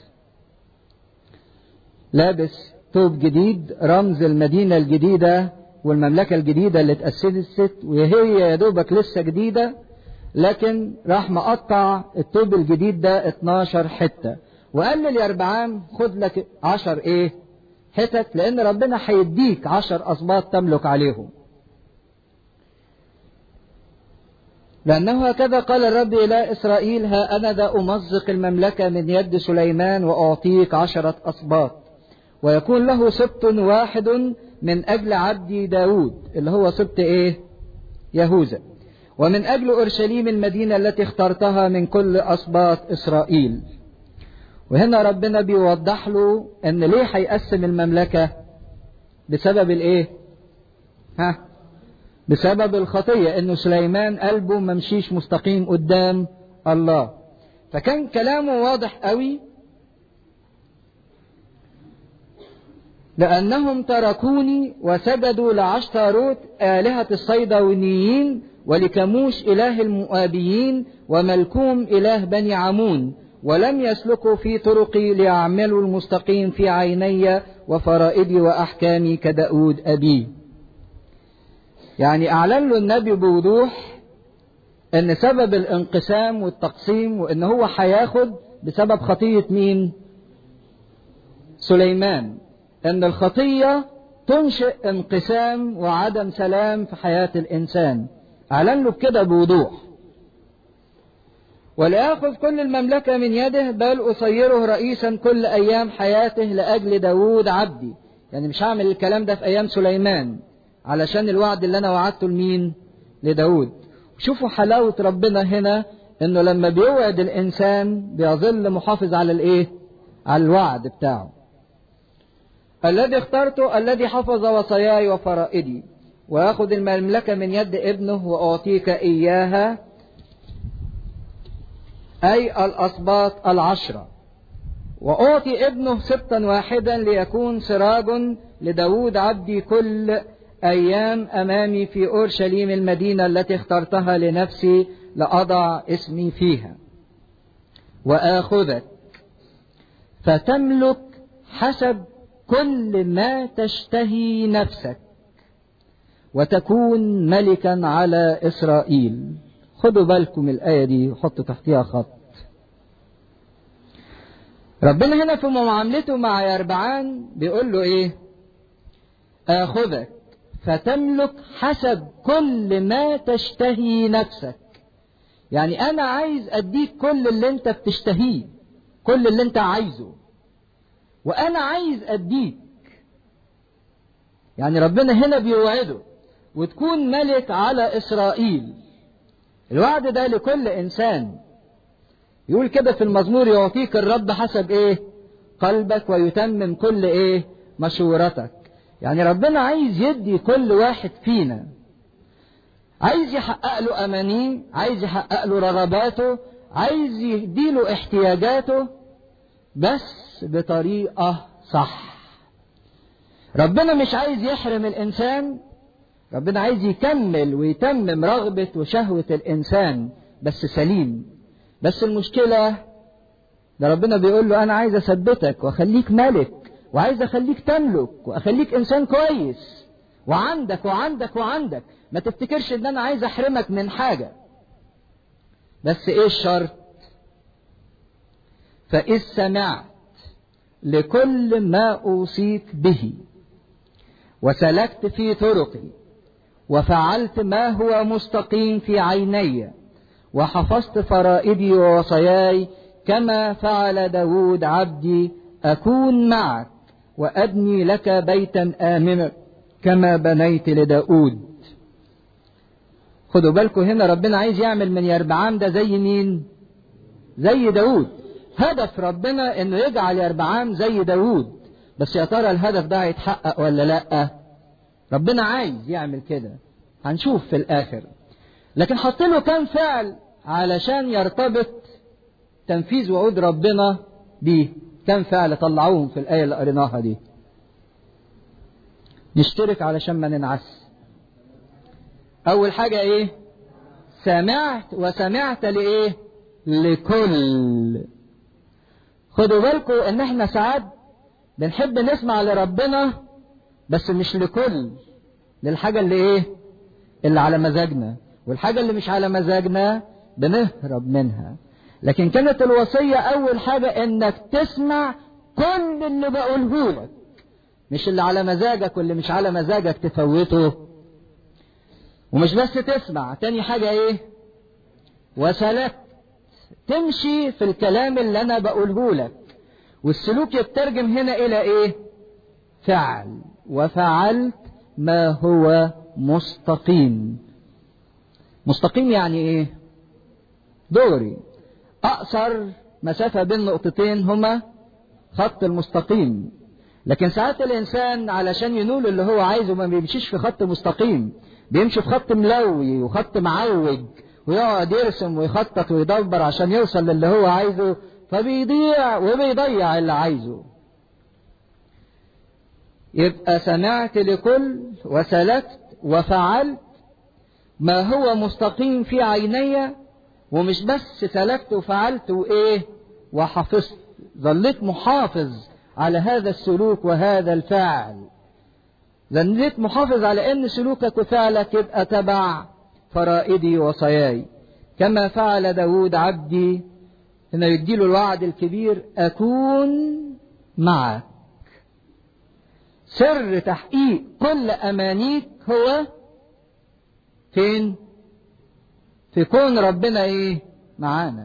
لابس ثوب جديد رمز المدينة الجديدة والمملكة الجديدة اللي اتأسست وهي يا دوبك لسه جديدة لكن راح مقطع الثوب الجديد ده 12 حتة وقال لليربعام خد لك 10 ايه حتت لان ربنا هيديك 10 اسباط تملك عليهم لأنه هكذا قال الرب إلى إسرائيل ها أنا ذا أمزق المملكة من يد سليمان وأعطيك عشرة أسباط ويكون له سبط واحد من أجل عبدي داود اللي هو سبط إيه يهوذا ومن أجل أورشليم المدينة التي اخترتها من كل أسباط إسرائيل وهنا ربنا بيوضح له ان ليه هيقسم المملكة بسبب الايه ها بسبب الخطية انه سليمان قلبه ممشيش مستقيم قدام الله فكان كلامه واضح قوي لأنهم تركوني وسجدوا لعشتاروت آلهة الصيدونيين ولكموش إله المؤابيين وملكوم إله بني عمون ولم يسلكوا في طرقي ليعملوا المستقيم في عيني وفرائدي وأحكامي كداود أبي يعني أعلن له النبي بوضوح أن سبب الانقسام والتقسيم وأن هو هياخد بسبب خطية مين سليمان أن الخطية تنشئ انقسام وعدم سلام في حياة الإنسان أعلن له بكده بوضوح ولآخذ كل المملكة من يده بل أصيره رئيسا كل أيام حياته لأجل داود عبدي يعني مش هعمل الكلام ده في أيام سليمان علشان الوعد اللي أنا وعدته لمين لداود شوفوا حلاوة ربنا هنا إنه لما بيوعد الإنسان بيظل محافظ على الإيه على الوعد بتاعه الذي اخترته الذي حفظ وصاياي وفرائدي ويأخذ المملكة من يد ابنه وأعطيك إياها أي الأسباط العشرة وأعطي ابنه سبطا واحدا ليكون سراج لداود عبدي كل أيام أمامي في أورشليم المدينة التي اخترتها لنفسي لأضع اسمي فيها وآخذك فتملك حسب كل ما تشتهي نفسك وتكون ملكا على إسرائيل خدوا بالكم الآية دي وحطوا تحتها خط ربنا هنا في معاملته مع يربعان بيقول له ايه آخذك فتملك حسب كل ما تشتهي نفسك يعني أنا عايز أديك كل اللي أنت بتشتهيه كل اللي أنت عايزه وانا عايز اديك يعني ربنا هنا بيوعده وتكون ملك على اسرائيل الوعد ده لكل انسان يقول كده في المزمور يعطيك الرب حسب ايه قلبك ويتمم كل ايه مشورتك يعني ربنا عايز يدي كل واحد فينا عايز يحقق له امانيه عايز يحقق له رغباته عايز يديله احتياجاته بس بطريقه صح ربنا مش عايز يحرم الانسان ربنا عايز يكمل ويتمم رغبه وشهوه الانسان بس سليم بس المشكله ده ربنا بيقول له انا عايز اثبتك واخليك ملك وعايز اخليك تملك واخليك انسان كويس وعندك وعندك وعندك ما تفتكرش ان انا عايز احرمك من حاجه بس ايه الشرط فاذ سمعت لكل ما اوصيك به وسلكت في طرقي وفعلت ما هو مستقيم في عيني وحفظت فرائدي ووصاياي كما فعل داود عبدي أكون معك وأبني لك بيتا آمنا كما بنيت لداود خدوا بالكم هنا ربنا عايز يعمل من يربعام ده زي مين زي داود هدف ربنا انه يجعل يربعام زي داود بس يا ترى الهدف ده هيتحقق ولا لا ربنا عايز يعمل كده هنشوف في الاخر لكن حط له كام فعل علشان يرتبط تنفيذ وعود ربنا بيه كم فعل طلعوهم في الآية اللي قريناها دي نشترك علشان ما ننعس أول حاجة إيه سمعت وسمعت لإيه لكل خدوا بالكم إن إحنا ساعات بنحب نسمع لربنا بس مش لكل للحاجة اللي إيه اللي على مزاجنا والحاجة اللي مش على مزاجنا بنهرب منها لكن كانت الوصية أول حاجة إنك تسمع كل اللي بقوله لك مش اللي على مزاجك واللي مش على مزاجك تفوته ومش بس تسمع تاني حاجة إيه وسلكت تمشي في الكلام اللي أنا بقوله لك والسلوك يترجم هنا إلى إيه فعل وفعلت ما هو مستقيم مستقيم يعني إيه دوري أقصر مسافة بين نقطتين هما خط المستقيم لكن ساعات الإنسان علشان ينول اللي هو عايزه ما بيمشيش في خط مستقيم بيمشي في خط ملوي وخط معوج ويقعد يرسم ويخطط ويدبر عشان يوصل للي هو عايزه فبيضيع وبيضيع اللي عايزه يبقى سمعت لكل وسلكت وفعلت ما هو مستقيم في عيني ومش بس سلكت وفعلت وايه وحفظت ظليت محافظ على هذا السلوك وهذا الفعل ظليت محافظ على ان سلوكك وفعلك يبقى تبع فرائدي وصاياي كما فعل داود عبدي هنا يديله الوعد الكبير اكون معك سر تحقيق كل امانيك هو فين في كون ربنا ايه معانا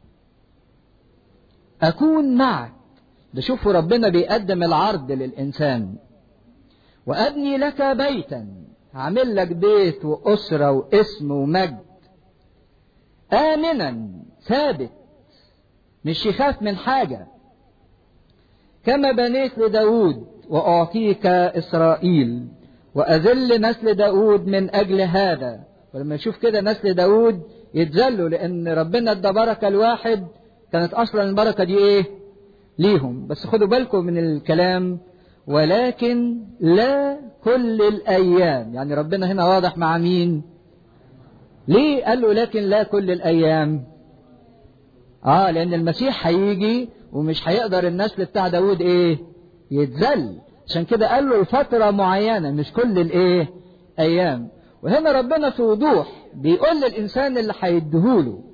اكون معك ده شوفوا ربنا بيقدم العرض للانسان وابني لك بيتا هعمل لك بيت واسره واسم ومجد امنا ثابت مش يخاف من حاجه كما بنيت لداود واعطيك اسرائيل واذل نسل داود من اجل هذا ولما يشوف كده نسل داود يتذلوا لان ربنا ادى بركه لواحد كانت اصلا البركه دي ايه ليهم بس خدوا بالكم من الكلام ولكن لا كل الايام يعني ربنا هنا واضح مع مين ليه قال له لكن لا كل الايام اه لان المسيح هيجي ومش هيقدر النسل بتاع داود ايه يتذل عشان كده قال له لفتره معينه مش كل الايه ايام وهنا ربنا في وضوح بيقول للإنسان اللي هيديهوله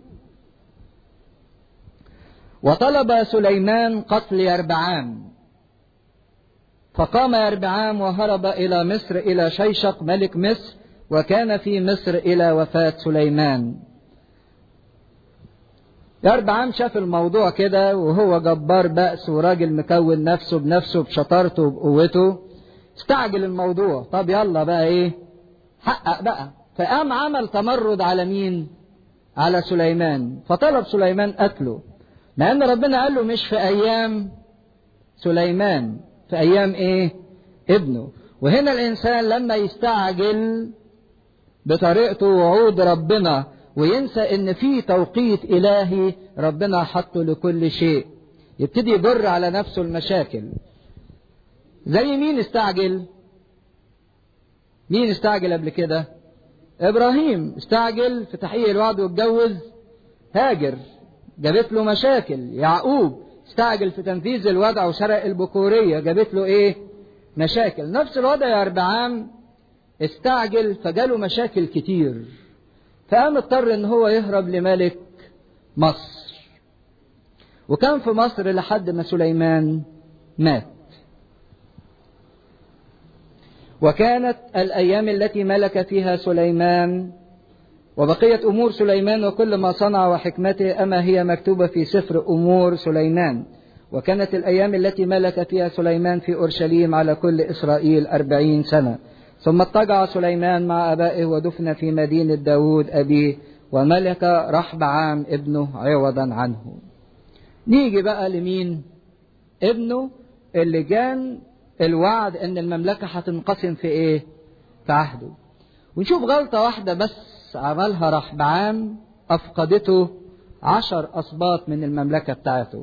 وطلب سليمان قتل يربعام فقام يربعام وهرب إلى مصر إلى شيشق ملك مصر وكان في مصر إلى وفاة سليمان يربعام شاف الموضوع كده وهو جبار بأس وراجل مكون نفسه بنفسه بشطارته وبقوته استعجل الموضوع طب يلا بقى ايه حقق بقى فقام عمل تمرد على مين على سليمان فطلب سليمان قتله لأن ربنا قال له مش في أيام سليمان في أيام إيه ابنه وهنا الإنسان لما يستعجل بطريقته وعود ربنا وينسى ان في توقيت الهي ربنا حطه لكل شيء يبتدي يجر على نفسه المشاكل زي مين استعجل مين استعجل قبل كده ابراهيم استعجل في تحقيق الوعد واتجوز هاجر جابت له مشاكل يعقوب استعجل في تنفيذ الوضع وسرق البكورية جابت له ايه مشاكل نفس الوضع يا اربعام استعجل فجاله مشاكل كتير فقام اضطر ان هو يهرب لملك مصر وكان في مصر لحد ما سليمان مات وكانت الايام التي ملك فيها سليمان وبقيه امور سليمان وكل ما صنع وحكمته اما هي مكتوبه في سفر امور سليمان وكانت الايام التي ملك فيها سليمان في اورشليم على كل اسرائيل اربعين سنه ثم اضطجع سليمان مع ابائه ودفن في مدينه داود ابيه وملك رحبعام ابنه عوضا عنه نيجي بقى لمين ابنه اللي كان الوعد ان المملكه هتنقسم في ايه في عهده ونشوف غلطه واحده بس عملها رحبعام افقدته عشر اسباط من المملكه بتاعته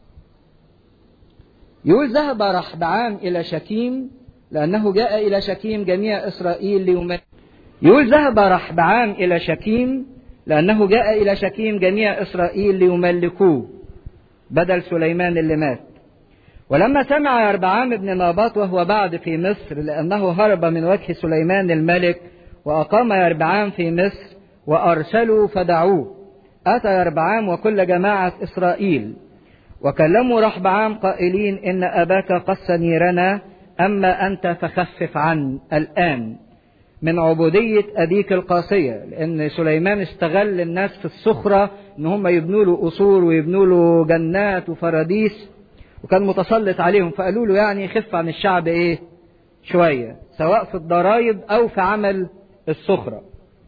يقول ذهب رحبعام الى شكيم لأنه جاء إلى شكيم جميع إسرائيل ليملك يقول ذهب رحبعام إلى شكيم لأنه جاء إلى شكيم جميع إسرائيل ليملكوه بدل سليمان اللي مات ولما سمع يربعام بن ناباط وهو بعد في مصر لأنه هرب من وجه سليمان الملك وأقام يربعام في مصر وأرسلوا فدعوه أتى يربعام وكل جماعة إسرائيل وكلموا رحبعام قائلين إن أباك قص نيرنا أما أنت فخفف عن الآن من عبودية أبيك القاسية لأن سليمان استغل الناس في السخرة إن هم يبنوا له قصور ويبنوا له جنات وفراديس وكان متسلط عليهم فقالوا له يعني خف عن الشعب إيه شوية سواء في الضرائب أو في عمل السخرة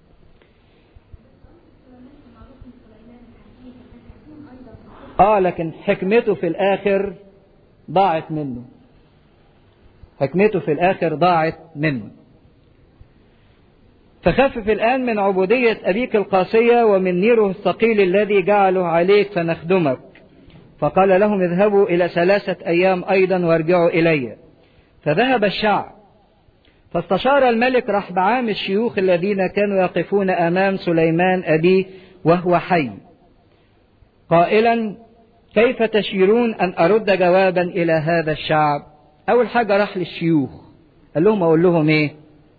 آه لكن حكمته في الآخر ضاعت منه حكمته في الآخر ضاعت منه فخفف الآن من عبودية أبيك القاسية ومن نيره الثقيل الذي جعله عليك فنخدمك فقال لهم اذهبوا إلى ثلاثة أيام أيضا وارجعوا إلي فذهب الشعب فاستشار الملك رحبعام الشيوخ الذين كانوا يقفون أمام سليمان أبيه وهو حي قائلا كيف تشيرون أن أرد جوابا إلى هذا الشعب أول حاجة راح للشيوخ قال لهم أقول لهم إيه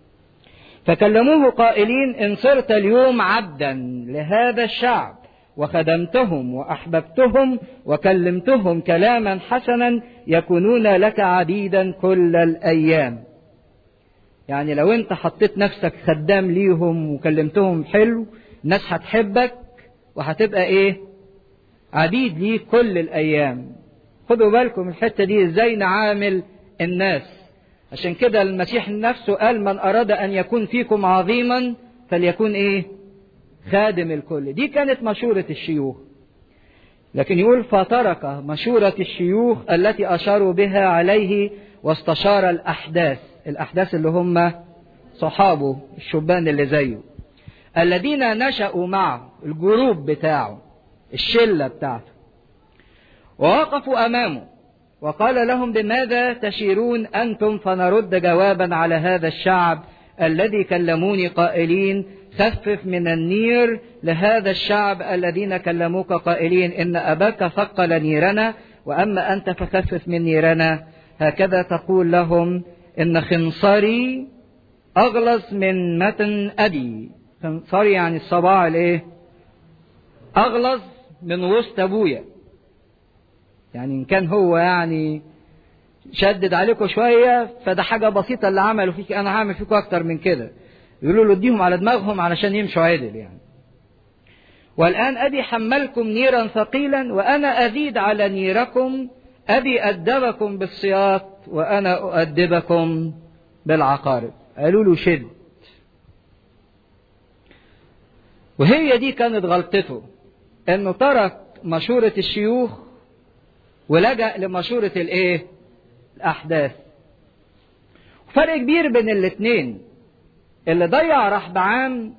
فكلموه قائلين إن صرت اليوم عبدا لهذا الشعب وخدمتهم وأحببتهم وكلمتهم كلاما حسنا يكونون لك عبيدا كل الأيام يعني لو أنت حطيت نفسك خدام ليهم وكلمتهم حلو الناس هتحبك وهتبقى إيه عبيد ليك كل الأيام خدوا بالكم الحتة دي إزاي نعامل الناس عشان كده المسيح نفسه قال من أراد أن يكون فيكم عظيما فليكون إيه خادم الكل دي كانت مشورة الشيوخ لكن يقول فترك مشورة الشيوخ التي أشاروا بها عليه واستشار الأحداث الأحداث اللي هم صحابه الشبان اللي زيه الذين نشأوا معه الجروب بتاعه الشلة بتاعته ووقفوا أمامه وقال لهم بماذا تشيرون أنتم فنرد جوابا على هذا الشعب الذي كلموني قائلين خفف من النير لهذا الشعب الذين كلموك قائلين إن أباك ثقل نيرنا وأما أنت فخفف من نيرنا هكذا تقول لهم إن خنصري أغلظ من متن أبي خنصري يعني الصباع الإيه أغلظ من وسط أبويا يعني إن كان هو يعني شدد عليكم شوية فده حاجة بسيطة اللي عمله فيك أنا هعمل فيكم أكتر من كده يقولوا له اديهم على دماغهم علشان يمشوا عدل يعني والآن أبي حملكم نيرا ثقيلا وأنا أزيد على نيركم أبي أدبكم بالسياط وأنا أؤدبكم بالعقارب قالوا له شد وهي دي كانت غلطته انه ترك مشورة الشيوخ ولجأ لمشورة الايه الاحداث فرق كبير بين الاتنين اللي ضيع رحبعام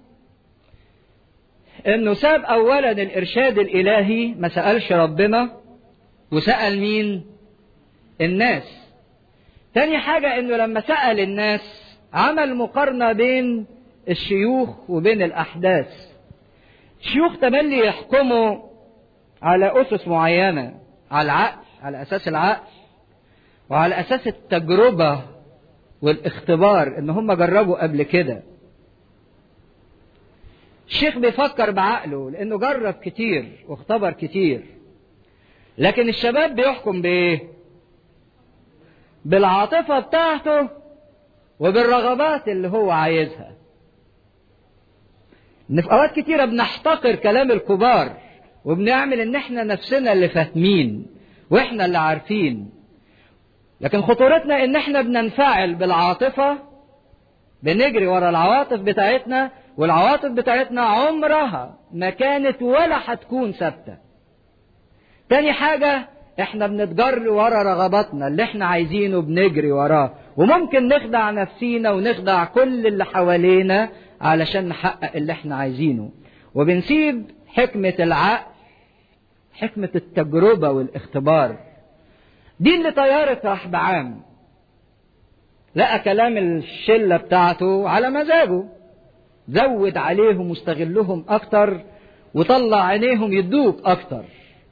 انه ساب اولا الارشاد الالهي ما سألش ربنا وسأل مين الناس تاني حاجة انه لما سأل الناس عمل مقارنة بين الشيوخ وبين الاحداث الشيوخ تملي يحكموا على اسس معينة على العقل على اساس العقل وعلى اساس التجربة والاختبار ان هم جربوا قبل كده الشيخ بيفكر بعقله لانه جرب كتير واختبر كتير لكن الشباب بيحكم بايه بالعاطفة بتاعته وبالرغبات اللي هو عايزها ان في اوقات كتيرة بنحتقر كلام الكبار وبنعمل ان احنا نفسنا اللي فاهمين واحنا اللي عارفين لكن خطورتنا ان احنا بننفعل بالعاطفة بنجري ورا العواطف بتاعتنا والعواطف بتاعتنا عمرها ما كانت ولا هتكون ثابتة تاني حاجة احنا بنتجر ورا رغباتنا اللي احنا عايزينه بنجري وراه وممكن نخدع نفسينا ونخدع كل اللي حوالينا علشان نحقق اللي احنا عايزينه وبنسيب حكمة العقل حكمة التجربة والاختبار دي اللي طيارة رحبعام لقى كلام الشلة بتاعته على مزاجه زود عليهم واستغلهم اكتر وطلع عينيهم يدوك اكتر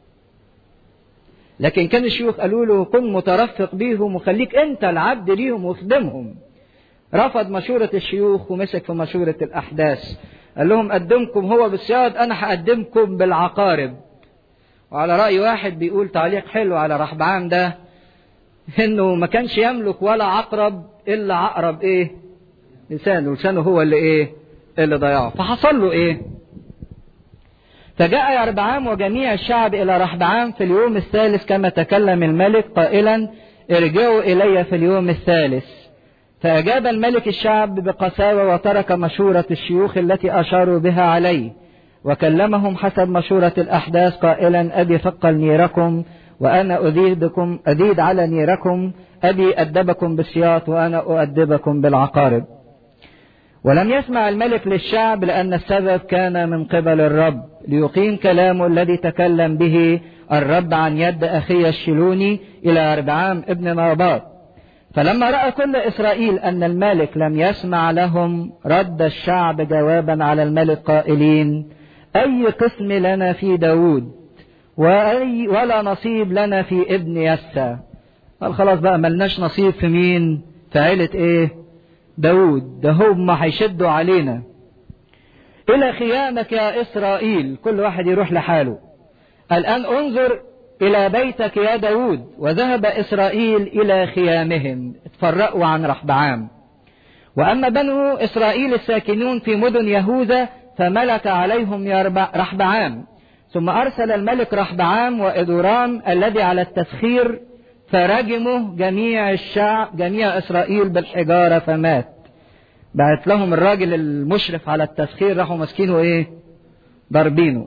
لكن كان الشيوخ قالوا له كن مترفق بيهم وخليك انت العبد ليهم واخدمهم رفض مشورة الشيوخ ومسك في مشورة الأحداث قال لهم قدمكم هو بالصياد أنا هقدمكم بالعقارب وعلى رأي واحد بيقول تعليق حلو على رحبعام ده إنه ما كانش يملك ولا عقرب إلا عقرب إيه لسانه لسانه هو اللي إيه اللي ضيعه فحصل له إيه فجاء يربعام وجميع الشعب إلى رحبعام في اليوم الثالث كما تكلم الملك قائلا ارجعوا إلي في اليوم الثالث فأجاب الملك الشعب بقساوة وترك مشورة الشيوخ التي أشاروا بها عليه وكلمهم حسب مشورة الأحداث قائلا أبي ثقل نيركم وأنا أزيدكم أزيد على نيركم أبي أدبكم بالسياط وأنا أؤدبكم بالعقارب ولم يسمع الملك للشعب لأن السبب كان من قبل الرب ليقيم كلامه الذي تكلم به الرب عن يد أخي الشلوني إلى أربعام ابن ناباط فلما رأى كل إسرائيل أن الملك لم يسمع لهم رد الشعب جوابا على الملك قائلين أي قسم لنا في داود وأي ولا نصيب لنا في ابن يسى قال خلاص بقى ملناش نصيب في مين في عيلة ايه داود ده هم هيشدوا علينا إلى خيامك يا إسرائيل كل واحد يروح لحاله الآن انظر إلى بيتك يا داود وذهب إسرائيل إلى خيامهم اتفرقوا عن رحبعام وأما بنو إسرائيل الساكنون في مدن يهوذا فملك عليهم رحبعام ثم أرسل الملك رحبعام وإدورام الذي على التسخير فرجموا جميع الشعب جميع إسرائيل بالحجارة فمات بعت لهم الراجل المشرف على التسخير راحوا ماسكينه ايه ضاربينه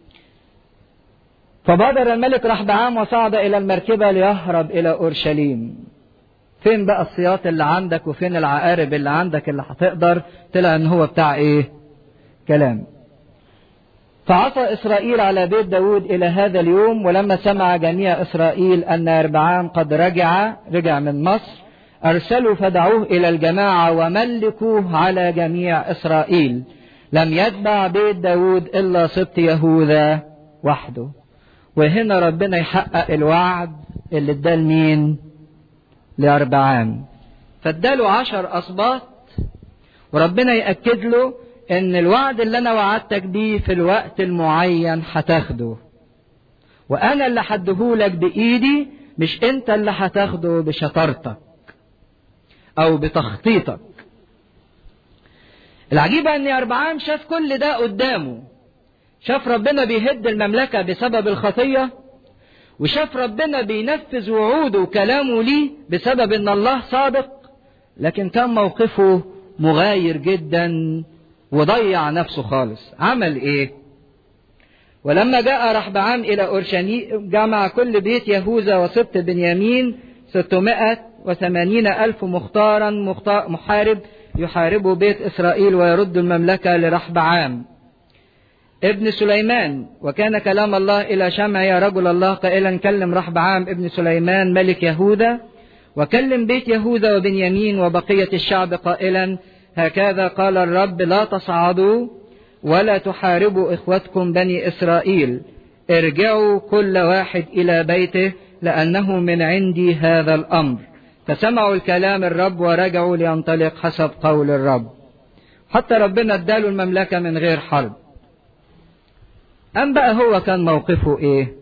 فبادر الملك رحبعام وصعد إلى المركبة ليهرب إلى أورشليم فين بقى السياط اللي عندك وفين العقارب اللي عندك اللي هتقدر طلع ان هو بتاع ايه كلام فعصى إسرائيل على بيت داود إلى هذا اليوم ولما سمع جميع إسرائيل أن أربعام قد رجع رجع من مصر أرسلوا فدعوه إلى الجماعة وملكوه على جميع إسرائيل لم يتبع بيت داود إلا سبط يهوذا وحده وهنا ربنا يحقق الوعد اللي اداه لمين لأربعام فاداله عشر أسباط وربنا يأكد له ان الوعد اللي انا وعدتك بيه في الوقت المعين هتاخده وانا اللي هديهولك بايدي مش انت اللي هتاخده بشطارتك او بتخطيطك العجيبة ان اربعام شاف كل ده قدامه شاف ربنا بيهد المملكة بسبب الخطية وشاف ربنا بينفذ وعوده وكلامه ليه بسبب ان الله صادق لكن كان موقفه مغاير جدا وضيع نفسه خالص عمل ايه ولما جاء رحبعام الى اورشليم جمع كل بيت يهوذا وسبط بنيامين ستمائة وثمانين ألف مختارا محارب يحاربوا بيت إسرائيل ويرد المملكة لرحبعام ابن سليمان وكان كلام الله إلى شمع يا رجل الله قائلا كلم رحبعام ابن سليمان ملك يهوذا وكلم بيت يهوذا وبنيامين وبقية الشعب قائلا هكذا قال الرب لا تصعدوا ولا تحاربوا إخوتكم بني إسرائيل ارجعوا كل واحد إلى بيته لأنه من عندي هذا الأمر فسمعوا الكلام الرب ورجعوا لينطلق حسب قول الرب حتى ربنا اداله المملكة من غير حرب أم بقى هو كان موقفه إيه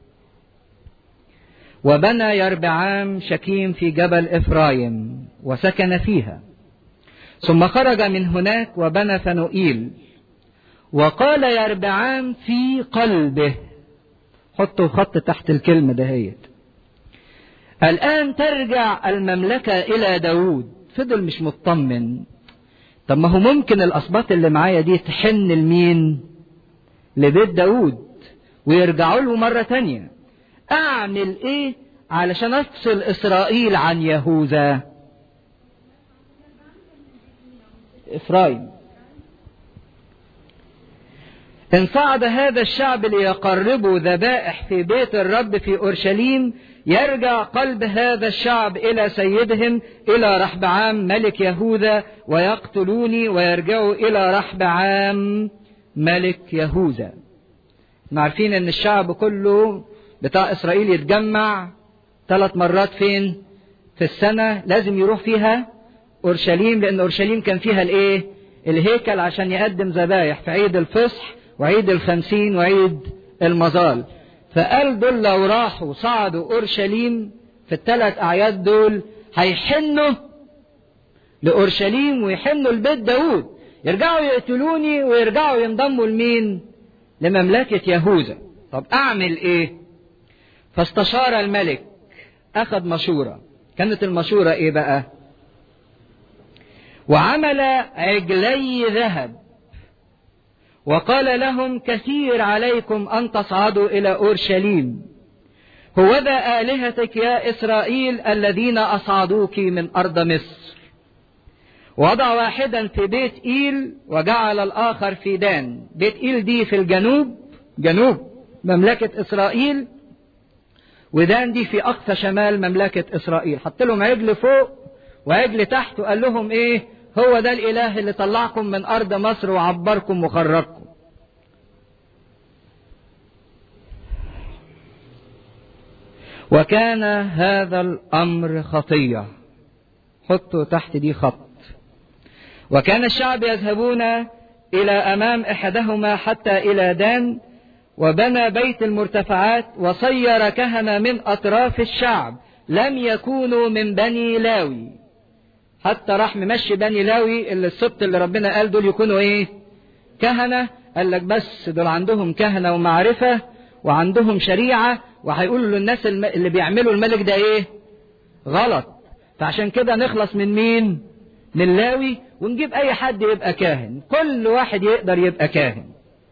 وبنى يربعام شكيم في جبل إفرايم وسكن فيها ثم خرج من هناك وبنى فنوئيل وقال يربعام في قلبه حطوا خط تحت الكلمة دهيت الآن ترجع المملكة إلى داود فضل مش مطمن طب ما هو ممكن الأسباط اللي معايا دي تحن لمين لبيت داود ويرجعوا له مرة تانية أعمل إيه علشان أفصل إسرائيل عن يهوذا إفرايم إن صعد هذا الشعب ليقربوا ذبائح في بيت الرب في أورشليم يرجع قلب هذا الشعب إلى سيدهم إلى رحبعام ملك يهوذا ويقتلوني ويرجعوا إلى رحبعام ملك يهوذا عارفين ان الشعب كله بتاع اسرائيل يتجمع ثلاث مرات فين في السنة لازم يروح فيها اورشليم لان اورشليم كان فيها الايه الهيكل عشان يقدم ذبايح في عيد الفصح وعيد الخمسين وعيد المظال فقال دول لو راحوا صعدوا اورشليم في الثلاث اعياد دول هيحنوا لاورشليم ويحنوا لبيت داود يرجعوا يقتلوني ويرجعوا ينضموا لمين لمملكة يهوذا طب أعمل إيه فاستشار الملك أخذ مشورة كانت المشورة إيه بقى وعمل عجلي ذهب وقال لهم كثير عليكم أن تصعدوا إلى أورشليم هوذا آلهتك يا إسرائيل الذين أصعدوك من أرض مصر وضع واحدا في بيت إيل وجعل الآخر في دان بيت إيل دي في الجنوب جنوب مملكة إسرائيل ودان دي في أقصى شمال مملكة إسرائيل حط لهم عجل فوق وعجل تحت وقال لهم إيه هو ده الإله اللي طلعكم من أرض مصر وعبركم وخرجكم وكان هذا الأمر خطية حطوا تحت دي خط وكان الشعب يذهبون إلى أمام إحدهما حتى إلى دان وبنى بيت المرتفعات وصير كهنة من أطراف الشعب لم يكونوا من بني لاوي حتى راح ممشي بني لاوي اللي السبط اللي ربنا قال دول يكونوا ايه كهنة قال لك بس دول عندهم كهنة ومعرفة وعندهم شريعة وهيقولوا للناس اللي بيعملوا الملك ده ايه غلط فعشان كده نخلص من مين من لاوي ونجيب اي حد يبقى كاهن كل واحد يقدر يبقى كاهن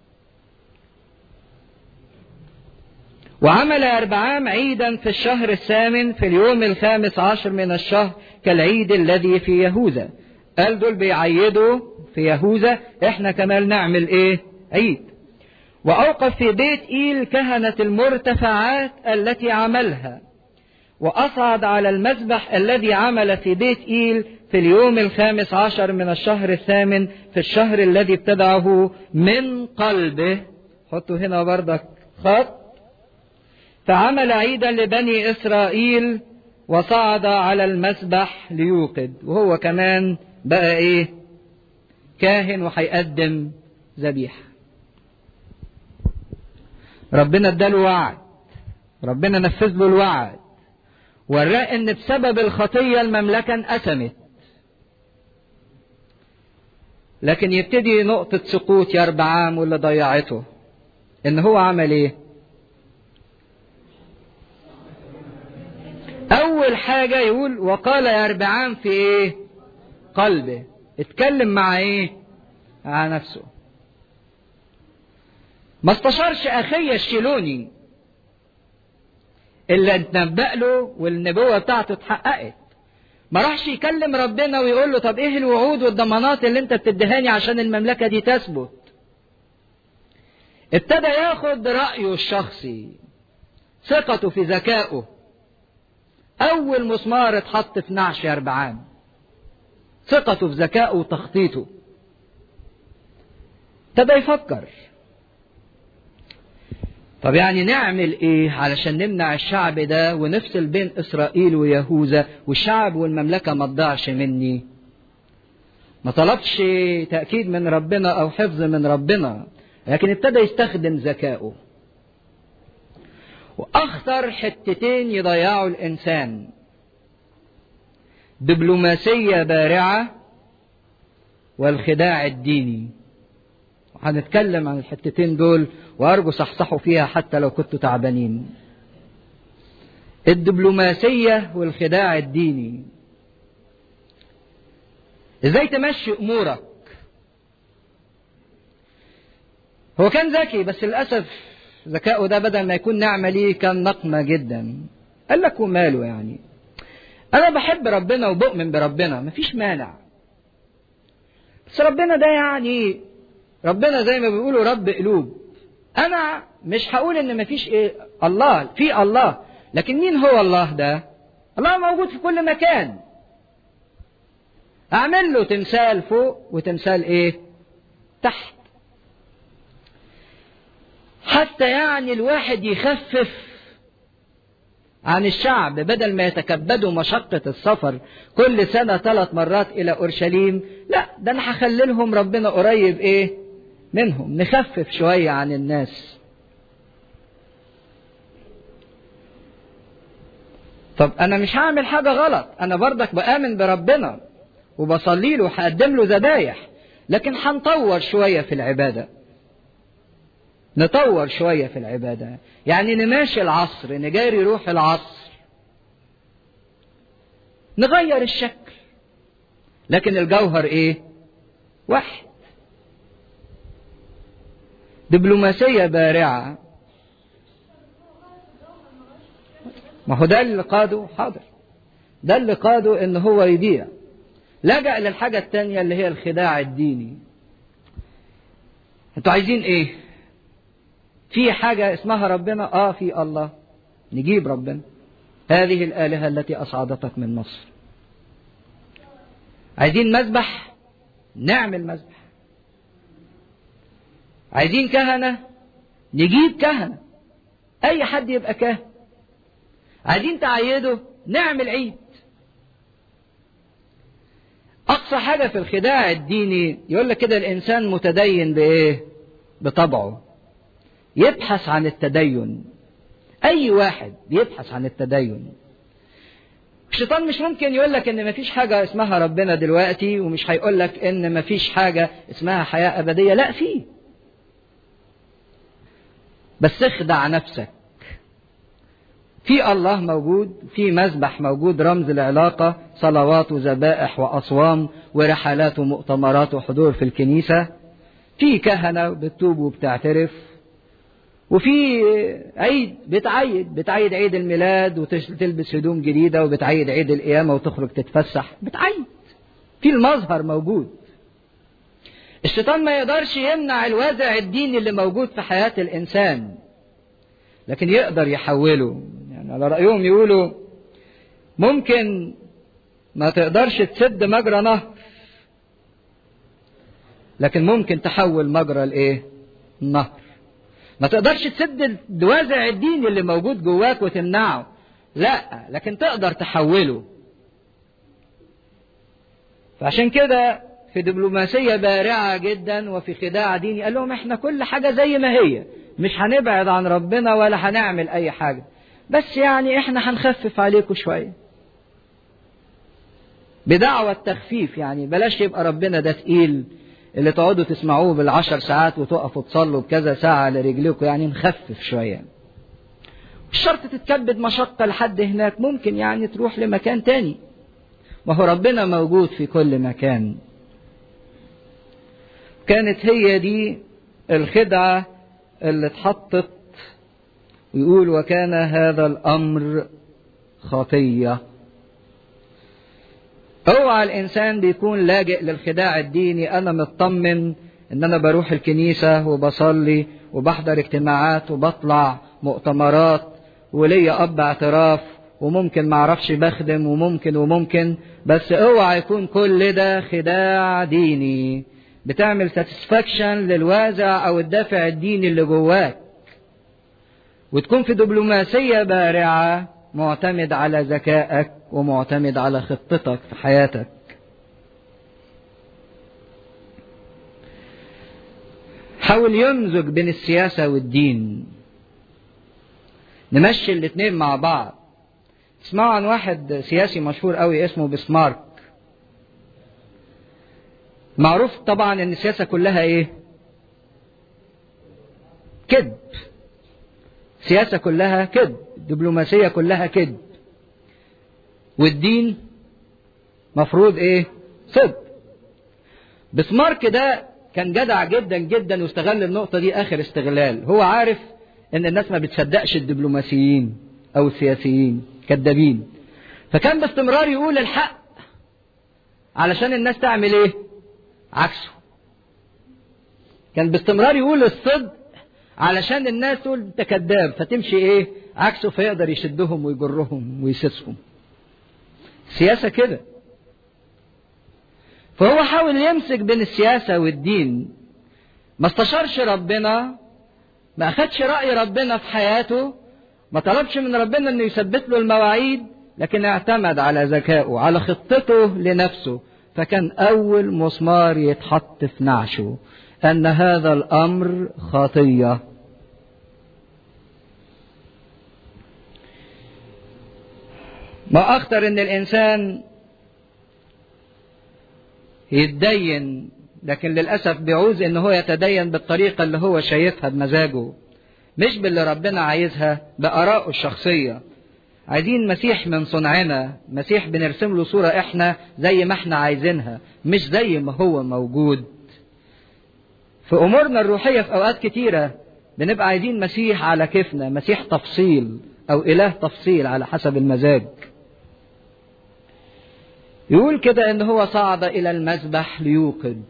وعمل أربعام عيدا في الشهر الثامن في اليوم الخامس عشر من الشهر كالعيد الذي في يهوذا قال دول بيعيدوا في يهوذا احنا كمان نعمل ايه عيد وأوقف في بيت إيل كهنة المرتفعات التي عملها وأصعد على المذبح الذي عمل في بيت إيل في اليوم الخامس عشر من الشهر الثامن في الشهر الذي ابتدعه من قلبه حطوا هنا بردك خط فعمل عيدا لبني إسرائيل وصعد على المسبح ليوقد وهو كمان بقى إيه كاهن وهيقدم ذبيحة ربنا اداله وعد ربنا نفذ له الوعد وراه ان بسبب الخطية المملكة انقسمت لكن يبتدي نقطة سقوط يربعام واللي ضيعته ان هو عمل ايه اول حاجة يقول وقال يا ربعام في ايه قلبه اتكلم مع ايه مع نفسه ما استشارش اخي الشيلوني اللي اتنبأ له والنبوة بتاعته اتحققت ما راحش يكلم ربنا ويقول له طب ايه الوعود والضمانات اللي انت بتدهاني عشان المملكة دي تثبت ابتدى ياخد رأيه الشخصي ثقته في ذكائه أول مسمار اتحط في نعش أربعان ثقته في ذكائه وتخطيطه ابتدى يفكر طب يعني نعمل ايه علشان نمنع الشعب ده ونفصل بين اسرائيل ويهوذا والشعب والمملكة ما تضيعش مني ما طلبش تأكيد من ربنا او حفظ من ربنا لكن ابتدى يستخدم ذكائه واخطر حتتين يضيعوا الانسان دبلوماسية بارعة والخداع الديني هنتكلم عن الحتتين دول وارجو صحصحوا فيها حتى لو كنتوا تعبانين الدبلوماسية والخداع الديني ازاي تمشي امورك هو كان ذكي بس للاسف ذكائه ده بدل ما يكون نعمة ليه كان نقمة جدا قال لك وماله يعني انا بحب ربنا وبؤمن بربنا مفيش مانع بس ربنا ده يعني ربنا زي ما بيقولوا رب قلوب انا مش هقول ان مفيش ايه الله في الله لكن مين هو الله ده الله موجود في كل مكان اعمل له تمثال فوق وتمثال ايه تحت حتى يعني الواحد يخفف عن الشعب بدل ما يتكبدوا مشقة السفر كل سنة ثلاث مرات إلى أورشليم لا ده أنا هخلي لهم ربنا قريب إيه منهم نخفف شوية عن الناس طب أنا مش هعمل حاجة غلط أنا برضك بآمن بربنا وبصلي له وهقدم له ذبايح لكن هنطور شوية في العبادة نطور شوية في العبادة يعني نماشي العصر نجاري روح العصر نغير الشكل لكن الجوهر ايه واحد دبلوماسية بارعة ما هو ده اللي قاده حاضر ده اللي قاده ان هو يضيع لجأ للحاجة التانية اللي هي الخداع الديني انتوا عايزين ايه في حاجة اسمها ربنا اه في الله نجيب ربنا هذه الآلهة التي أصعدتك من مصر عايزين مذبح نعمل مذبح عايزين كهنة نجيب كهنة أي حد يبقى كاهن عايزين تعيده نعمل عيد أقصى حاجة في الخداع الديني يقول لك كده الإنسان متدين بإيه؟ بطبعه يبحث عن التدين اي واحد بيبحث عن التدين الشيطان مش ممكن يقول لك ان مفيش حاجه اسمها ربنا دلوقتي ومش هيقول لك ان مفيش حاجه اسمها حياه ابديه لا في بس اخدع نفسك في الله موجود في مذبح موجود رمز العلاقة صلوات وذبائح وأصوام ورحلات ومؤتمرات وحضور في الكنيسة في كهنة بتتوب وبتعترف وفي عيد بتعيد بتعيد عيد الميلاد وتلبس هدوم جديدة وبتعيد عيد القيامة وتخرج تتفسح بتعيد في المظهر موجود الشيطان ما يقدرش يمنع الوازع الديني اللي موجود في حياة الإنسان لكن يقدر يحوله يعني على رأيهم يقولوا ممكن ما تقدرش تسد مجرى نهر لكن ممكن تحول مجرى الايه النهر ما تقدرش تسد الوازع الديني اللي موجود جواك وتمنعه لا لكن تقدر تحوله فعشان كده في دبلوماسية بارعة جدا وفي خداع ديني قال لهم احنا كل حاجة زي ما هي مش هنبعد عن ربنا ولا هنعمل اي حاجة بس يعني احنا هنخفف عليكم شوية بدعوة تخفيف يعني بلاش يبقى ربنا ده تقيل اللي تقعدوا تسمعوه بالعشر ساعات وتقفوا تصلوا بكذا ساعة لرجلكم يعني نخفف شوية مش شرط تتكبد مشقة لحد هناك ممكن يعني تروح لمكان تاني ما هو ربنا موجود في كل مكان كانت هي دي الخدعة اللي اتحطت ويقول وكان هذا الأمر خطية اوعى الانسان بيكون لاجئ للخداع الديني انا مطمن ان انا بروح الكنيسة وبصلي وبحضر اجتماعات وبطلع مؤتمرات وليا اب اعتراف وممكن معرفش بخدم وممكن وممكن بس اوعى يكون كل ده خداع ديني بتعمل ساتسفاكشن للوازع او الدافع الديني اللي جواك وتكون في دبلوماسية بارعة معتمد على ذكائك ومعتمد على خطتك في حياتك حاول يمزج بين السياسة والدين نمشي الاتنين مع بعض اسمعوا عن واحد سياسي مشهور قوي اسمه بسمارك معروف طبعا ان السياسة كلها ايه كذب سياسة كلها كذب دبلوماسية كلها كذب والدين مفروض ايه صدق بسمارك ده كان جدع جدا جدا واستغل النقطة دي اخر استغلال هو عارف ان الناس ما بتصدقش الدبلوماسيين او السياسيين كذابين فكان باستمرار يقول الحق علشان الناس تعمل ايه عكسه كان باستمرار يقول الصدق علشان الناس تقول انت كذاب فتمشي ايه عكسه فيقدر يشدهم ويجرهم ويسسهم سياسة كده فهو حاول يمسك بين السياسة والدين ما استشارش ربنا ما أخدش رأي ربنا في حياته ما طلبش من ربنا انه يثبت له المواعيد لكن اعتمد على ذكائه على خطته لنفسه فكان أول مسمار يتحط في نعشه أن هذا الأمر خطية ما أخطر أن الإنسان يتدين لكن للأسف بيعوز أن هو يتدين بالطريقة اللي هو شايفها بمزاجه مش باللي ربنا عايزها بآرائه الشخصية عايزين مسيح من صنعنا مسيح بنرسم له صورة احنا زي ما احنا عايزينها مش زي ما هو موجود في امورنا الروحية في اوقات كتيرة بنبقى عايزين مسيح على كيفنا مسيح تفصيل او اله تفصيل على حسب المزاج يقول كده ان هو صعد الى المذبح ليوقد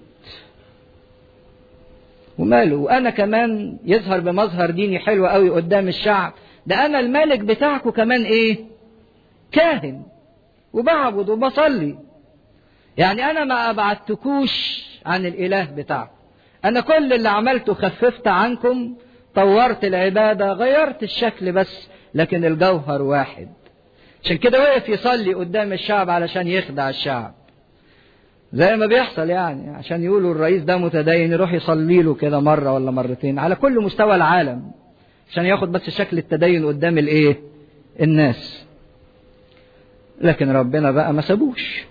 وماله وانا كمان يظهر بمظهر ديني حلو قوي قدام الشعب ده انا الملك بتاعكم كمان ايه كاهن وبعبد وبصلي يعني انا ما ابعدتكوش عن الاله بتاعكم انا كل اللي عملته خففت عنكم طورت العبادة غيرت الشكل بس لكن الجوهر واحد عشان كده وقف يصلي قدام الشعب علشان يخدع الشعب زي ما بيحصل يعني عشان يقولوا الرئيس ده متدين يروح يصلي له كده مرة ولا مرتين على كل مستوى العالم عشان ياخد بس شكل التدين قدام الايه الناس لكن ربنا بقى ما سابوش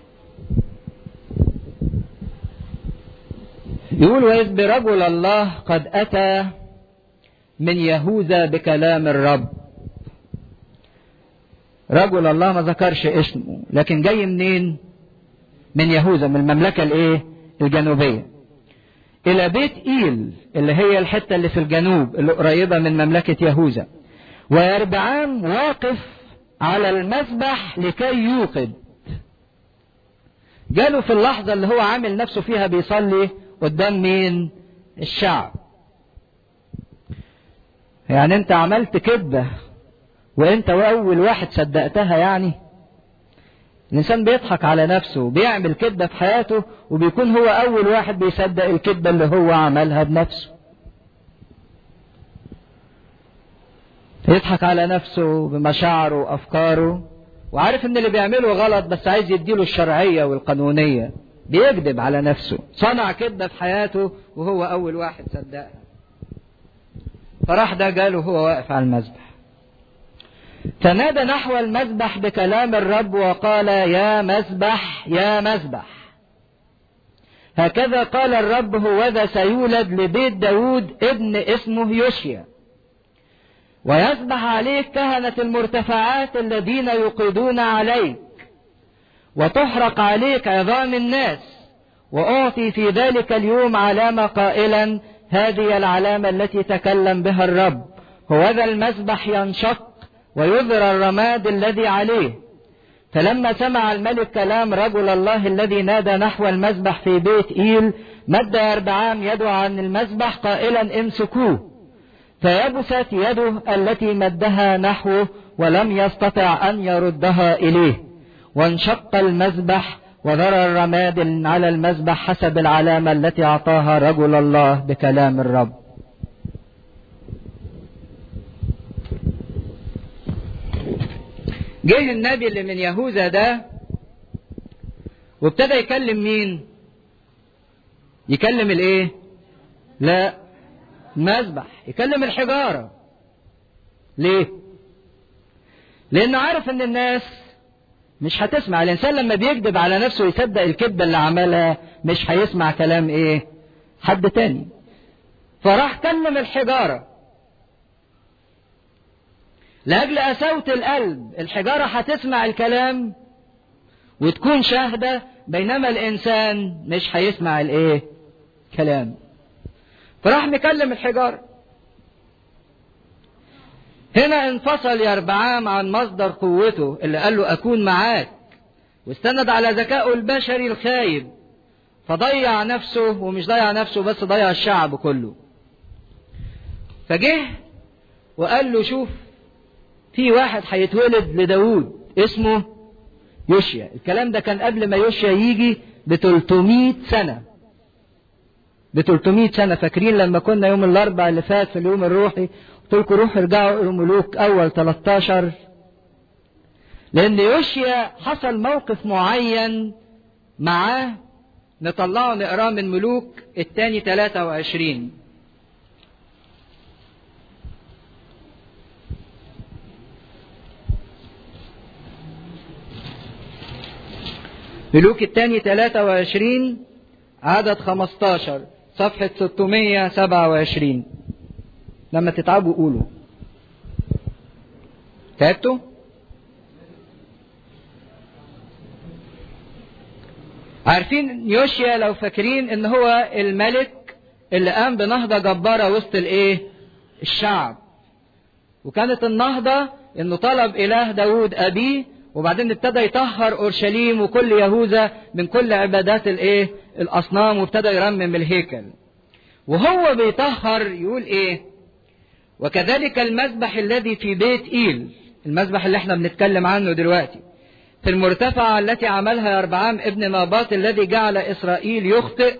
يقول وإذ برجل الله قد أتى من يهوذا بكلام الرب رجل الله ما ذكرش اسمه لكن جاي منين من يهوذا من المملكة الايه الجنوبية الى بيت ايل اللي هي الحتة اللي في الجنوب اللي قريبة من مملكة يهوذا ويربعام واقف على المذبح لكي يوقد جاله في اللحظة اللي هو عامل نفسه فيها بيصلي قدام مين الشعب يعني انت عملت كذبة وانت اول واحد صدقتها يعني الانسان بيضحك على نفسه بيعمل كذبة في حياته وبيكون هو اول واحد بيصدق الكذبة اللي هو عملها بنفسه يضحك على نفسه بمشاعره وافكاره وعارف ان اللي بيعمله غلط بس عايز يديله الشرعية والقانونية بيكذب على نفسه صنع كذبة في حياته وهو أول واحد صدقها فراح ده جاله وهو واقف على المذبح فنادى نحو المذبح بكلام الرب وقال يا مذبح يا مذبح هكذا قال الرب هوذا سيولد لبيت داود ابن اسمه يوشيا ويسبح عليك كهنة المرتفعات الذين يقيدون عليك وتحرق عليك عظام الناس وأعطي في ذلك اليوم علامة قائلا هذه العلامة التي تكلم بها الرب هوذا المسبح ينشق ويظهر الرماد الذي عليه فلما سمع الملك كلام رجل الله الذي نادى نحو المسبح في بيت إيل مد أربعام يده عن المسبح قائلا امسكوه فيبست يده التي مدها نحوه ولم يستطع أن يردها إليه وانشق المسبح وذرى الرماد على المسبح حسب العلامة التي أعطاها رجل الله بكلام الرب جه النبي اللي من يهوذا ده وابتدى يكلم مين يكلم الايه لا المذبح يكلم الحجارة ليه لانه عارف ان الناس مش هتسمع الانسان لما بيكذب على نفسه يصدق الكذبة اللي عملها مش هيسمع كلام ايه حد تاني فراح كلم الحجارة لأجل قساوة القلب الحجارة هتسمع الكلام وتكون شاهدة بينما الإنسان مش هيسمع الإيه؟ كلام. فراح مكلم الحجارة. هنا انفصل يربعام عن مصدر قوته اللي قال له أكون معاك واستند على ذكائه البشري الخايب فضيع نفسه ومش ضيع نفسه بس ضيع الشعب كله. فجه وقال له شوف في واحد هيتولد لداود اسمه يوشيا الكلام ده كان قبل ما يوشيا يجي ب 300 سنة ب 300 سنة فاكرين لما كنا يوم الأربع اللي فات في اليوم الروحي قلت لكم روحوا ارجعوا اقروا ملوك أول 13 لأن يوشيا حصل موقف معين معاه نطلعه نقراه من ملوك الثاني 23 ملوك الثاني 23 عدد 15 صفحة 627 لما تتعبوا قولوا تعبتوا؟ عارفين يوشيا لو فاكرين ان هو الملك اللي قام بنهضة جبارة وسط الايه؟ الشعب. وكانت النهضة انه طلب اله داود ابيه وبعدين ابتدى يطهر اورشليم وكل يهوذا من كل عبادات الايه الاصنام وابتدى يرمم الهيكل وهو بيطهر يقول ايه وكذلك المذبح الذي في بيت ايل المذبح اللي احنا بنتكلم عنه دلوقتي في المرتفعة التي عملها يربعام ابن ناباط الذي جعل إسرائيل يخطئ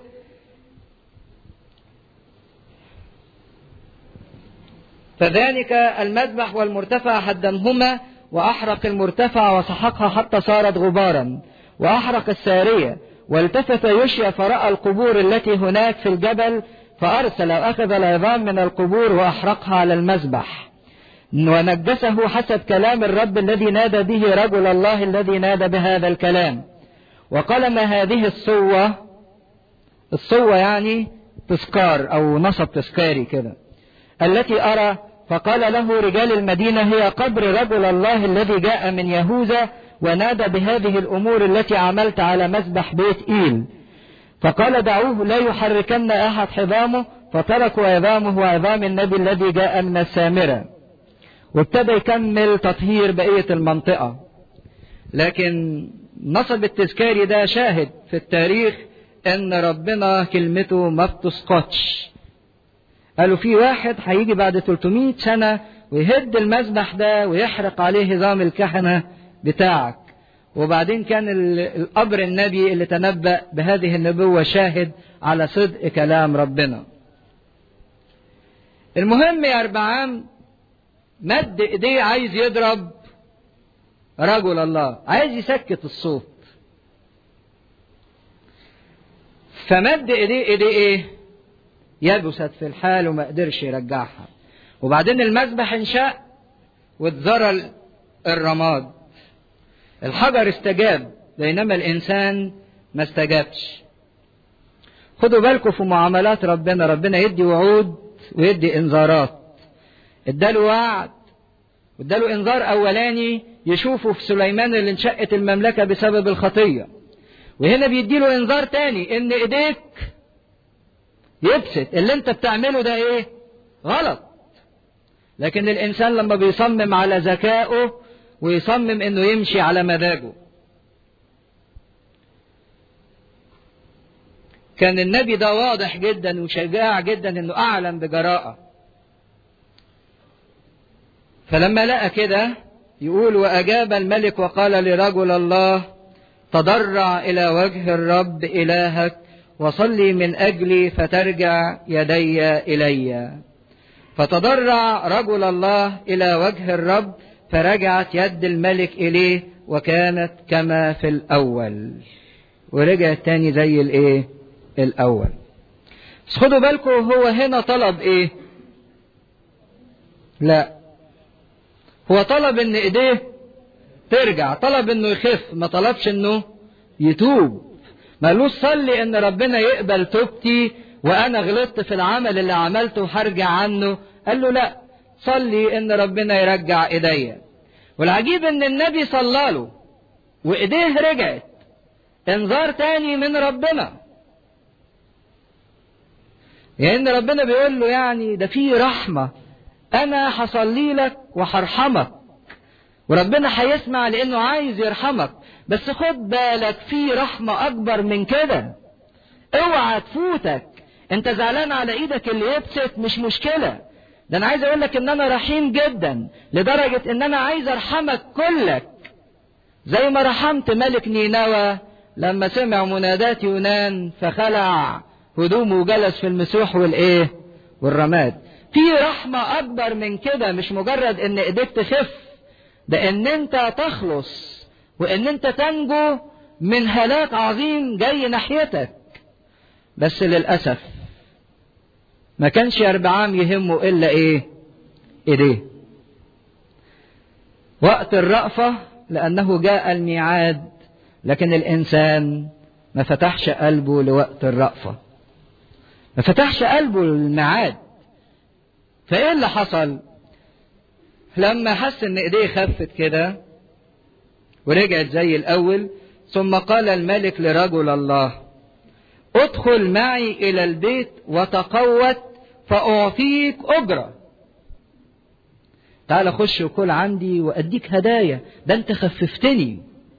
فذلك المذبح والمرتفع هدمهما وأحرق المرتفع وسحقها حتى صارت غبارا وأحرق السارية والتفت يشيا فرأى القبور التي هناك في الجبل فأرسل وأخذ العظام من القبور وأحرقها على المذبح ونجسه حسب كلام الرب الذي نادى به رجل الله الذي نادى بهذا الكلام وقال ما هذه الصوة الصوة يعني تذكار أو نصب تذكاري كده التي أرى فقال له رجال المدينة هي قبر رجل الله الذي جاء من يهوذا ونادى بهذه الأمور التي عملت على مذبح بيت إيل فقال دعوه لا يحركن أحد حظامه فتركوا عظامه وعظام النبي الذي جاء من السامرة وابتدى يكمل تطهير بقية المنطقة لكن نصب التذكاري ده شاهد في التاريخ ان ربنا كلمته ما بتسقطش قالوا في واحد هيجي بعد 300 سنة ويهد المذبح ده ويحرق عليه نظام الكهنة بتاعك وبعدين كان القبر النبي اللي تنبأ بهذه النبوة شاهد على صدق كلام ربنا المهم يا أربعام مد ايديه عايز يضرب رجل الله عايز يسكت الصوت فمد ايديه ايديه ايه يبست في الحال وما قدرش يرجعها وبعدين المذبح انشق واتذرى الرماد الحجر استجاب بينما الانسان ما استجابش خدوا بالكم في معاملات ربنا ربنا يدي وعود ويدي انذارات اداله وعد واداله انذار اولاني يشوفه في سليمان اللي انشقت المملكة بسبب الخطية وهنا بيديله انذار تاني ان ايديك يبسط اللي انت بتعمله ده ايه غلط لكن الانسان لما بيصمم على ذكائه ويصمم انه يمشي على مزاجه كان النبي ده واضح جدا وشجاع جدا انه اعلن بجراءة فلما لقى كده يقول واجاب الملك وقال لرجل الله تضرع الى وجه الرب الهك وصلي من اجلي فترجع يدي الي فتضرع رجل الله الى وجه الرب فرجعت يد الملك اليه وكانت كما في الاول ورجع تاني زي الايه الاول بس خدوا بالكم هو هنا طلب ايه لا هو طلب ان ايديه ترجع طلب انه يخف ما طلبش انه يتوب ما قالوش صلي ان ربنا يقبل توبتي وانا غلطت في العمل اللي عملته وهرجع عنه قال له لا صلي ان ربنا يرجع ايديا والعجيب ان النبي صلى له وايديه رجعت انذار تاني من ربنا لان يعني ربنا بيقول له يعني ده في رحمه انا هصلي لك وهرحمك وربنا هيسمع لانه عايز يرحمك بس خد بالك في رحمه اكبر من كده اوعى تفوتك انت زعلان على ايدك اللي يبسط مش مشكله ده انا عايز اقول لك ان انا رحيم جدا لدرجه ان انا عايز ارحمك كلك زي ما رحمت ملك نينوى لما سمع منادات يونان فخلع هدومه وجلس في المسوح والايه والرماد في رحمة أكبر من كده مش مجرد إن إيديك تخف ده إن أنت تخلص وإن أنت تنجو من هلاك عظيم جاي ناحيتك بس للأسف ما كانش يربعام يهمه إلا إيه؟ إيديه وقت الرأفة لأنه جاء الميعاد لكن الإنسان ما فتحش قلبه لوقت الرأفة ما فتحش قلبه للميعاد فايه اللي حصل لما حس ان ايديه خفت كده ورجعت زي الاول ثم قال الملك لرجل الله ادخل معي الى البيت وتقوت فاعطيك اجره تعال خش وكل عندي واديك هدايا ده انت خففتني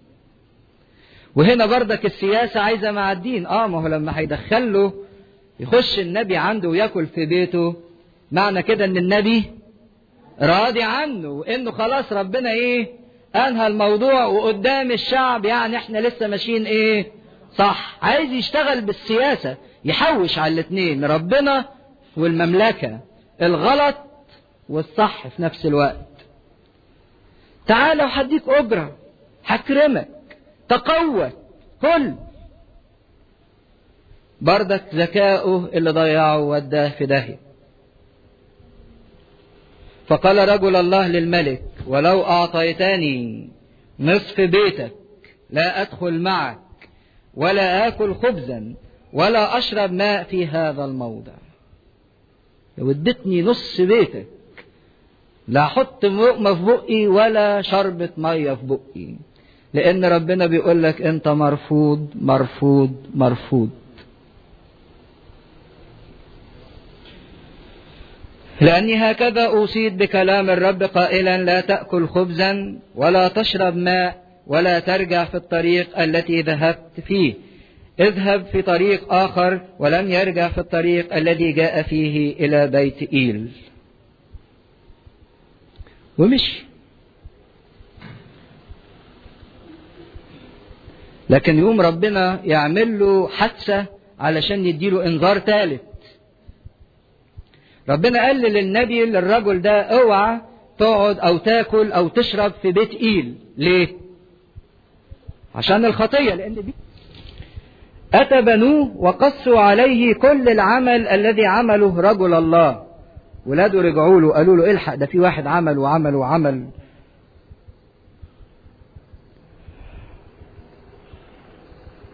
وهنا بردك السياسة عايزة مع الدين اه ما هو لما هيدخله يخش النبي عنده وياكل في بيته معنى كده ان النبي راضي عنه وانه خلاص ربنا ايه انهى الموضوع وقدام الشعب يعني احنا لسه ماشيين ايه صح عايز يشتغل بالسياسة يحوش على الاثنين ربنا والمملكة الغلط والصح في نفس الوقت تعال وهديك أجرة هكرمك تقوت كل بردك ذكاؤه اللي ضيعه وداه في داهية فقال رجل الله للملك ولو أعطيتني نصف بيتك لا أدخل معك ولا آكل خبزا ولا أشرب ماء في هذا الموضع لو ادتني نص بيتك لا أحط لقمة في بقي ولا شربة مية في بقي لأن ربنا بيقول لك أنت مرفوض مرفوض مرفوض لأني هكذا أوصيت بكلام الرب قائلا لا تأكل خبزا ولا تشرب ماء ولا ترجع في الطريق التي ذهبت فيه اذهب في طريق آخر ولم يرجع في الطريق الذي جاء فيه إلى بيت إيل ومشي لكن يوم ربنا يعمل له حادثة علشان يديله انذار ثالث ربنا قال للنبي للرجل ده اوعى تقعد او تاكل او تشرب في بيت ايل ليه عشان الخطية لان دي اتى بنوه وقصوا عليه كل العمل الذي عمله رجل الله ولاده رجعوا له قالوا له الحق ده في واحد عمل وعمل وعمل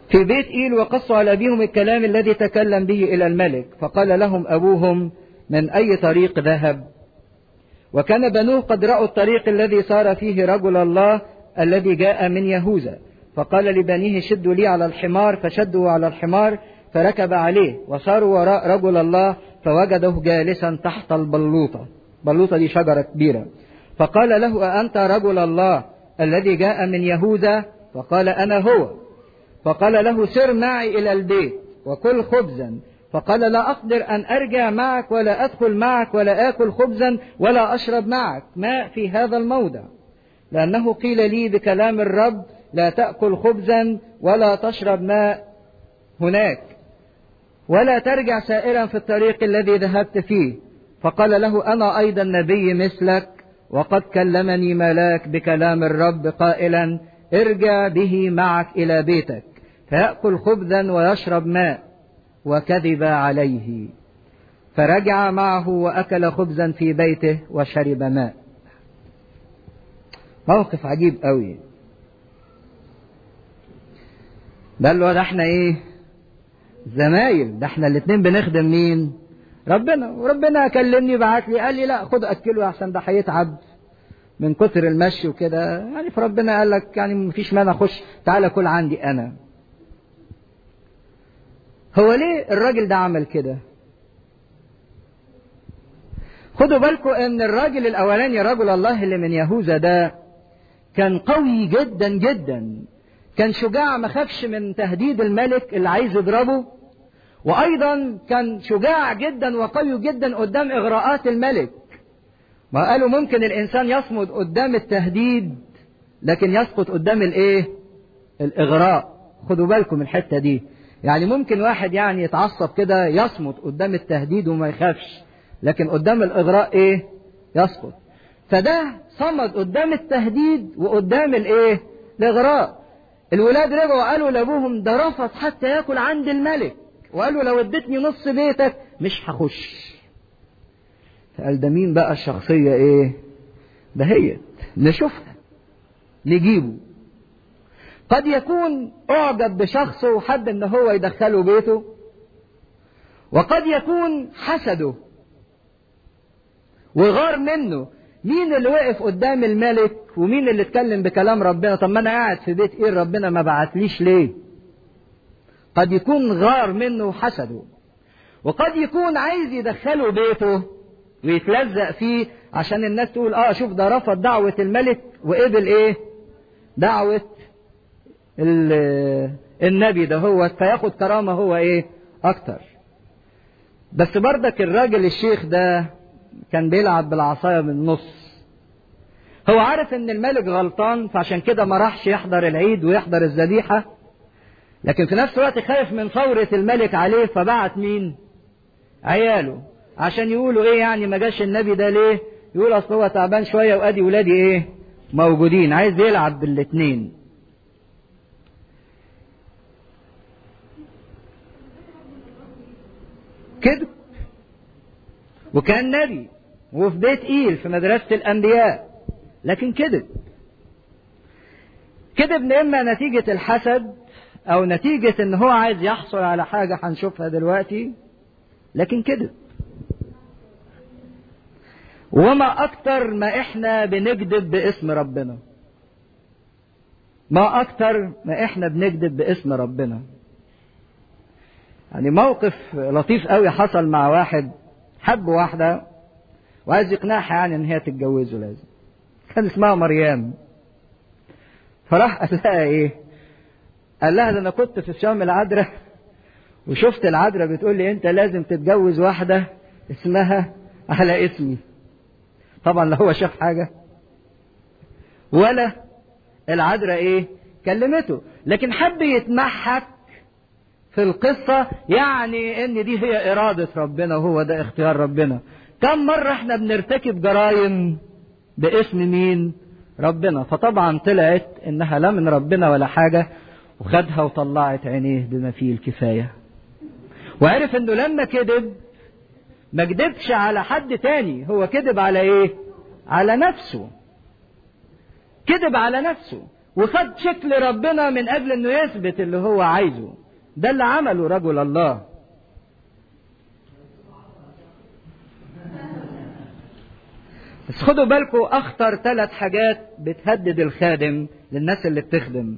في بيت إيل وقصوا على أبيهم الكلام الذي تكلم به إلى الملك فقال لهم أبوهم من أي طريق ذهب وكان بنوه قد رأوا الطريق الذي صار فيه رجل الله الذي جاء من يهوذا فقال لبنيه شدوا لي على الحمار فشدوا على الحمار فركب عليه وصاروا وراء رجل الله فوجده جالسا تحت البلوطة بلوطة دي شجرة كبيرة فقال له أأنت رجل الله الذي جاء من يهوذا فقال أنا هو فقال له سر معي إلى البيت وكل خبزا فقال لا أقدر أن أرجع معك ولا أدخل معك ولا آكل خبزا ولا أشرب معك ماء في هذا الموضع لأنه قيل لي بكلام الرب لا تأكل خبزا ولا تشرب ماء هناك ولا ترجع سائرا في الطريق الذي ذهبت فيه فقال له أنا أيضا نبي مثلك وقد كلمني ملاك بكلام الرب قائلا ارجع به معك إلى بيتك فيأكل خبزا ويشرب ماء وكذب عليه فرجع معه وأكل خبزا في بيته وشرب ماء موقف عجيب قوي ده اللي هو ده احنا ايه زمايل ده احنا الاتنين بنخدم مين ربنا وربنا كلمني بعت لي قال لي لا خد اكله احسن ده هيتعب من كتر المشي وكده يعني فربنا قال لك يعني مفيش مانع خش تعالى كل عندي انا هو ليه الراجل ده عمل كده خدوا بالكم ان الراجل الاولاني رجل الله اللي من يهوذا ده كان قوي جدا جدا كان شجاع ما خافش من تهديد الملك اللي عايز يضربه وايضا كان شجاع جدا وقوي جدا قدام اغراءات الملك ما قالوا ممكن الانسان يصمد قدام التهديد لكن يسقط قدام الايه الاغراء خدوا بالكم من الحته دي يعني ممكن واحد يعني يتعصب كده يصمت قدام التهديد وما يخافش لكن قدام الاغراء ايه يسقط فده صمد قدام التهديد وقدام الايه الاغراء الولاد رجعوا قالوا لابوهم ده رفض حتى ياكل عند الملك وقالوا لو اديتني نص بيتك مش هخش فقال ده مين بقى الشخصية ايه دهيت نشوفها نجيبه قد يكون اعجب بشخصه وحب ان هو يدخله بيته وقد يكون حسده وغار منه مين اللي وقف قدام الملك ومين اللي اتكلم بكلام ربنا طب ما انا قاعد في بيت ايه ربنا ما بعتليش ليه قد يكون غار منه وحسده وقد يكون عايز يدخله بيته ويتلزق فيه عشان الناس تقول اه شوف ده رفض دعوة الملك وقبل ايه دعوة النبي ده هو فياخد كرامة هو ايه اكتر بس بردك الراجل الشيخ ده كان بيلعب بالعصاية من النص هو عارف ان الملك غلطان فعشان كده ما راحش يحضر العيد ويحضر الذبيحة لكن في نفس الوقت خايف من ثورة الملك عليه فبعت مين عياله عشان يقولوا ايه يعني ما جاش النبي ده ليه يقول اصل هو تعبان شوية وادي ولادي ايه موجودين عايز يلعب بالاتنين كذب وكان نبي وفي بيت ايل في مدرسة الانبياء لكن كذب كذب اما نتيجة الحسد او نتيجة ان هو عايز يحصل على حاجة هنشوفها دلوقتي لكن كذب وما اكتر ما احنا بنكذب باسم ربنا ما اكتر ما احنا بنكذب باسم ربنا يعني موقف لطيف قوي حصل مع واحد حب واحدة وعايز يقنعها يعني ان هي تتجوزه لازم كان اسمها مريم فراح قال لها ايه قال لها ده انا كنت في الشام العذراء وشفت العذراء بتقول لي انت لازم تتجوز واحدة اسمها على اسمي طبعا لا هو شاف حاجة ولا العذراء ايه كلمته لكن حب يتمحك في القصة يعني ان دي هي ارادة ربنا وهو ده اختيار ربنا كم مرة احنا بنرتكب جرائم باسم مين ربنا فطبعا طلعت انها لا من ربنا ولا حاجة وخدها وطلعت عينيه بما فيه الكفاية وعرف انه لما كذب ما كذبش على حد تاني هو كذب على ايه على نفسه كذب على نفسه وخد شكل ربنا من أجل أنه يثبت اللي هو عايزه ده اللي عمله رجل الله بس خدوا بالكم أخطر ثلاث حاجات بتهدد الخادم للناس اللي بتخدم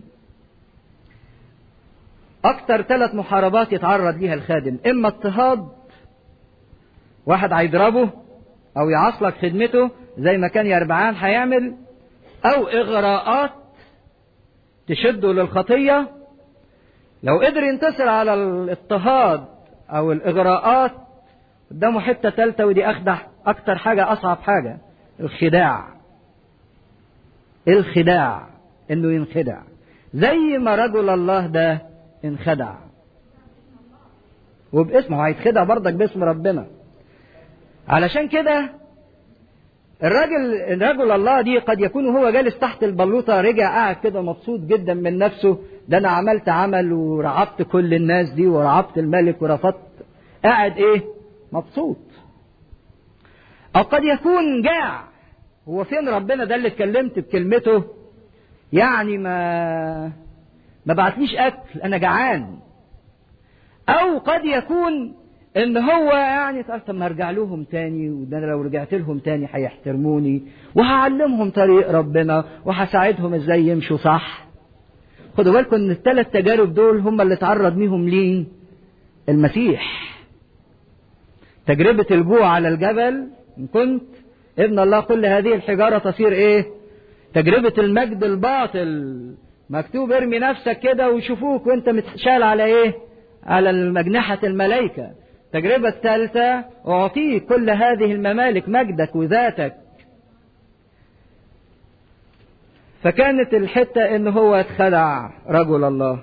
أكتر ثلاث محاربات يتعرض ليها الخادم إما اضطهاد واحد هيضربه أو يعصلك خدمته زي ما كان يربعان هيعمل أو إغراءات تشده للخطية لو قدر ينتصر على الاضطهاد أو الإغراءات قدامه حتة ثالثة ودي أخدع أكتر حاجة أصعب حاجة الخداع الخداع إنه ينخدع زي ما رجل الله ده انخدع وباسمه هيتخدع برضك باسم ربنا علشان كده الراجل الرجل الله دي قد يكون هو جالس تحت البلوطة رجع قاعد كده مبسوط جدا من نفسه ده انا عملت عمل ورعبت كل الناس دي ورعبت الملك ورفضت قاعد ايه مبسوط او قد يكون جاع هو فين ربنا ده اللي اتكلمت بكلمته يعني ما ما بعتليش اكل انا جعان او قد يكون ان هو يعني قال طب ما ارجع لهم تاني وده انا لو رجعت لهم تاني هيحترموني وهعلمهم طريق ربنا وهساعدهم ازاي يمشوا صح خدوا بالكم ان الثلاث تجارب دول هم اللي اتعرض ليهم لين المسيح تجربة الجوع على الجبل إن كنت ابن الله كل هذه الحجارة تصير إيه؟ تجربة المجد الباطل مكتوب ارمي نفسك كده ويشوفوك وانت متشال على ايه على مجنحة الملائكة التجربة الثالثة أعطيك كل هذه الممالك مجدك وذاتك فكانت الحتة ان هو اتخدع رجل الله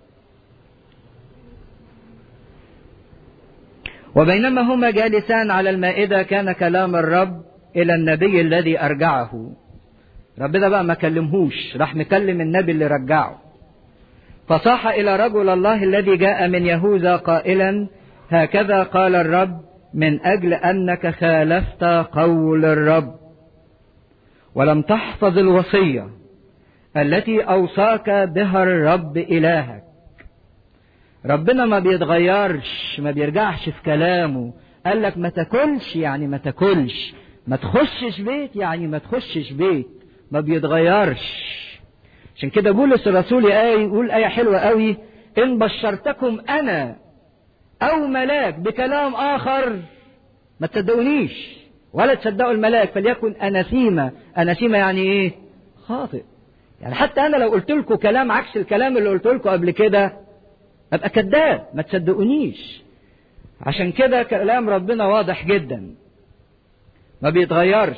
وبينما هما جالسان على المائدة كان كلام الرب إلى النبي الذي أرجعه ربنا بقى ما كلمهوش راح مكلم النبي اللي رجعه فصاح إلى رجل الله الذي جاء من يهوذا قائلا هكذا قال الرب من أجل أنك خالفت قول الرب ولم تحفظ الوصية التي أوصاك بها الرب إلهك ربنا ما بيتغيرش ما بيرجعش في كلامه قال لك ما تاكلش يعني ما تاكلش ما تخشش بيت يعني ما تخشش بيت ما بيتغيرش عشان كده بولس الرسول آية يقول آية حلوة قوي إن بشرتكم أنا أو ملاك بكلام آخر ما تصدقونيش ولا تصدقوا الملاك فليكن أناثيمة أناثيمة يعني إيه؟ خاطئ يعني حتى أنا لو قلت لكم كلام عكس الكلام اللي قلت لكم قبل كده أبقى كذاب ما تصدقونيش عشان كده كلام ربنا واضح جدا ما بيتغيرش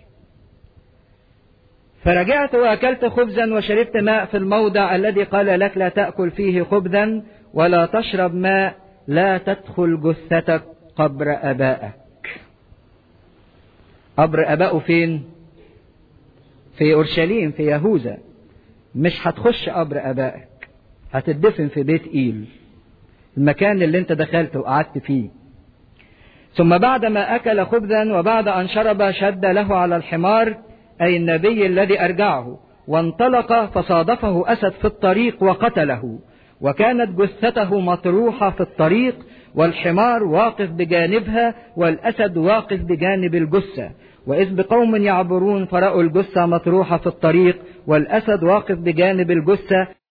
فرجعت واكلت خبزا وشربت ماء في الموضع الذي قال لك لا تاكل فيه خبزا ولا تشرب ماء لا تدخل جثتك قبر ابائك قبر ابائه فين في اورشليم في يهوذا مش هتخش قبر ابائك هتدفن في بيت ايل المكان اللي انت دخلت وقعدت فيه ثم بعدما اكل خبزا وبعد ان شرب شد له على الحمار أي النبي الذي أرجعه وانطلق فصادفه أسد في الطريق وقتله وكانت جثته مطروحة في الطريق والحمار واقف بجانبها والأسد واقف بجانب الجثة وإذ بقوم يعبرون فرأوا الجثة مطروحة في الطريق والأسد واقف بجانب الجثة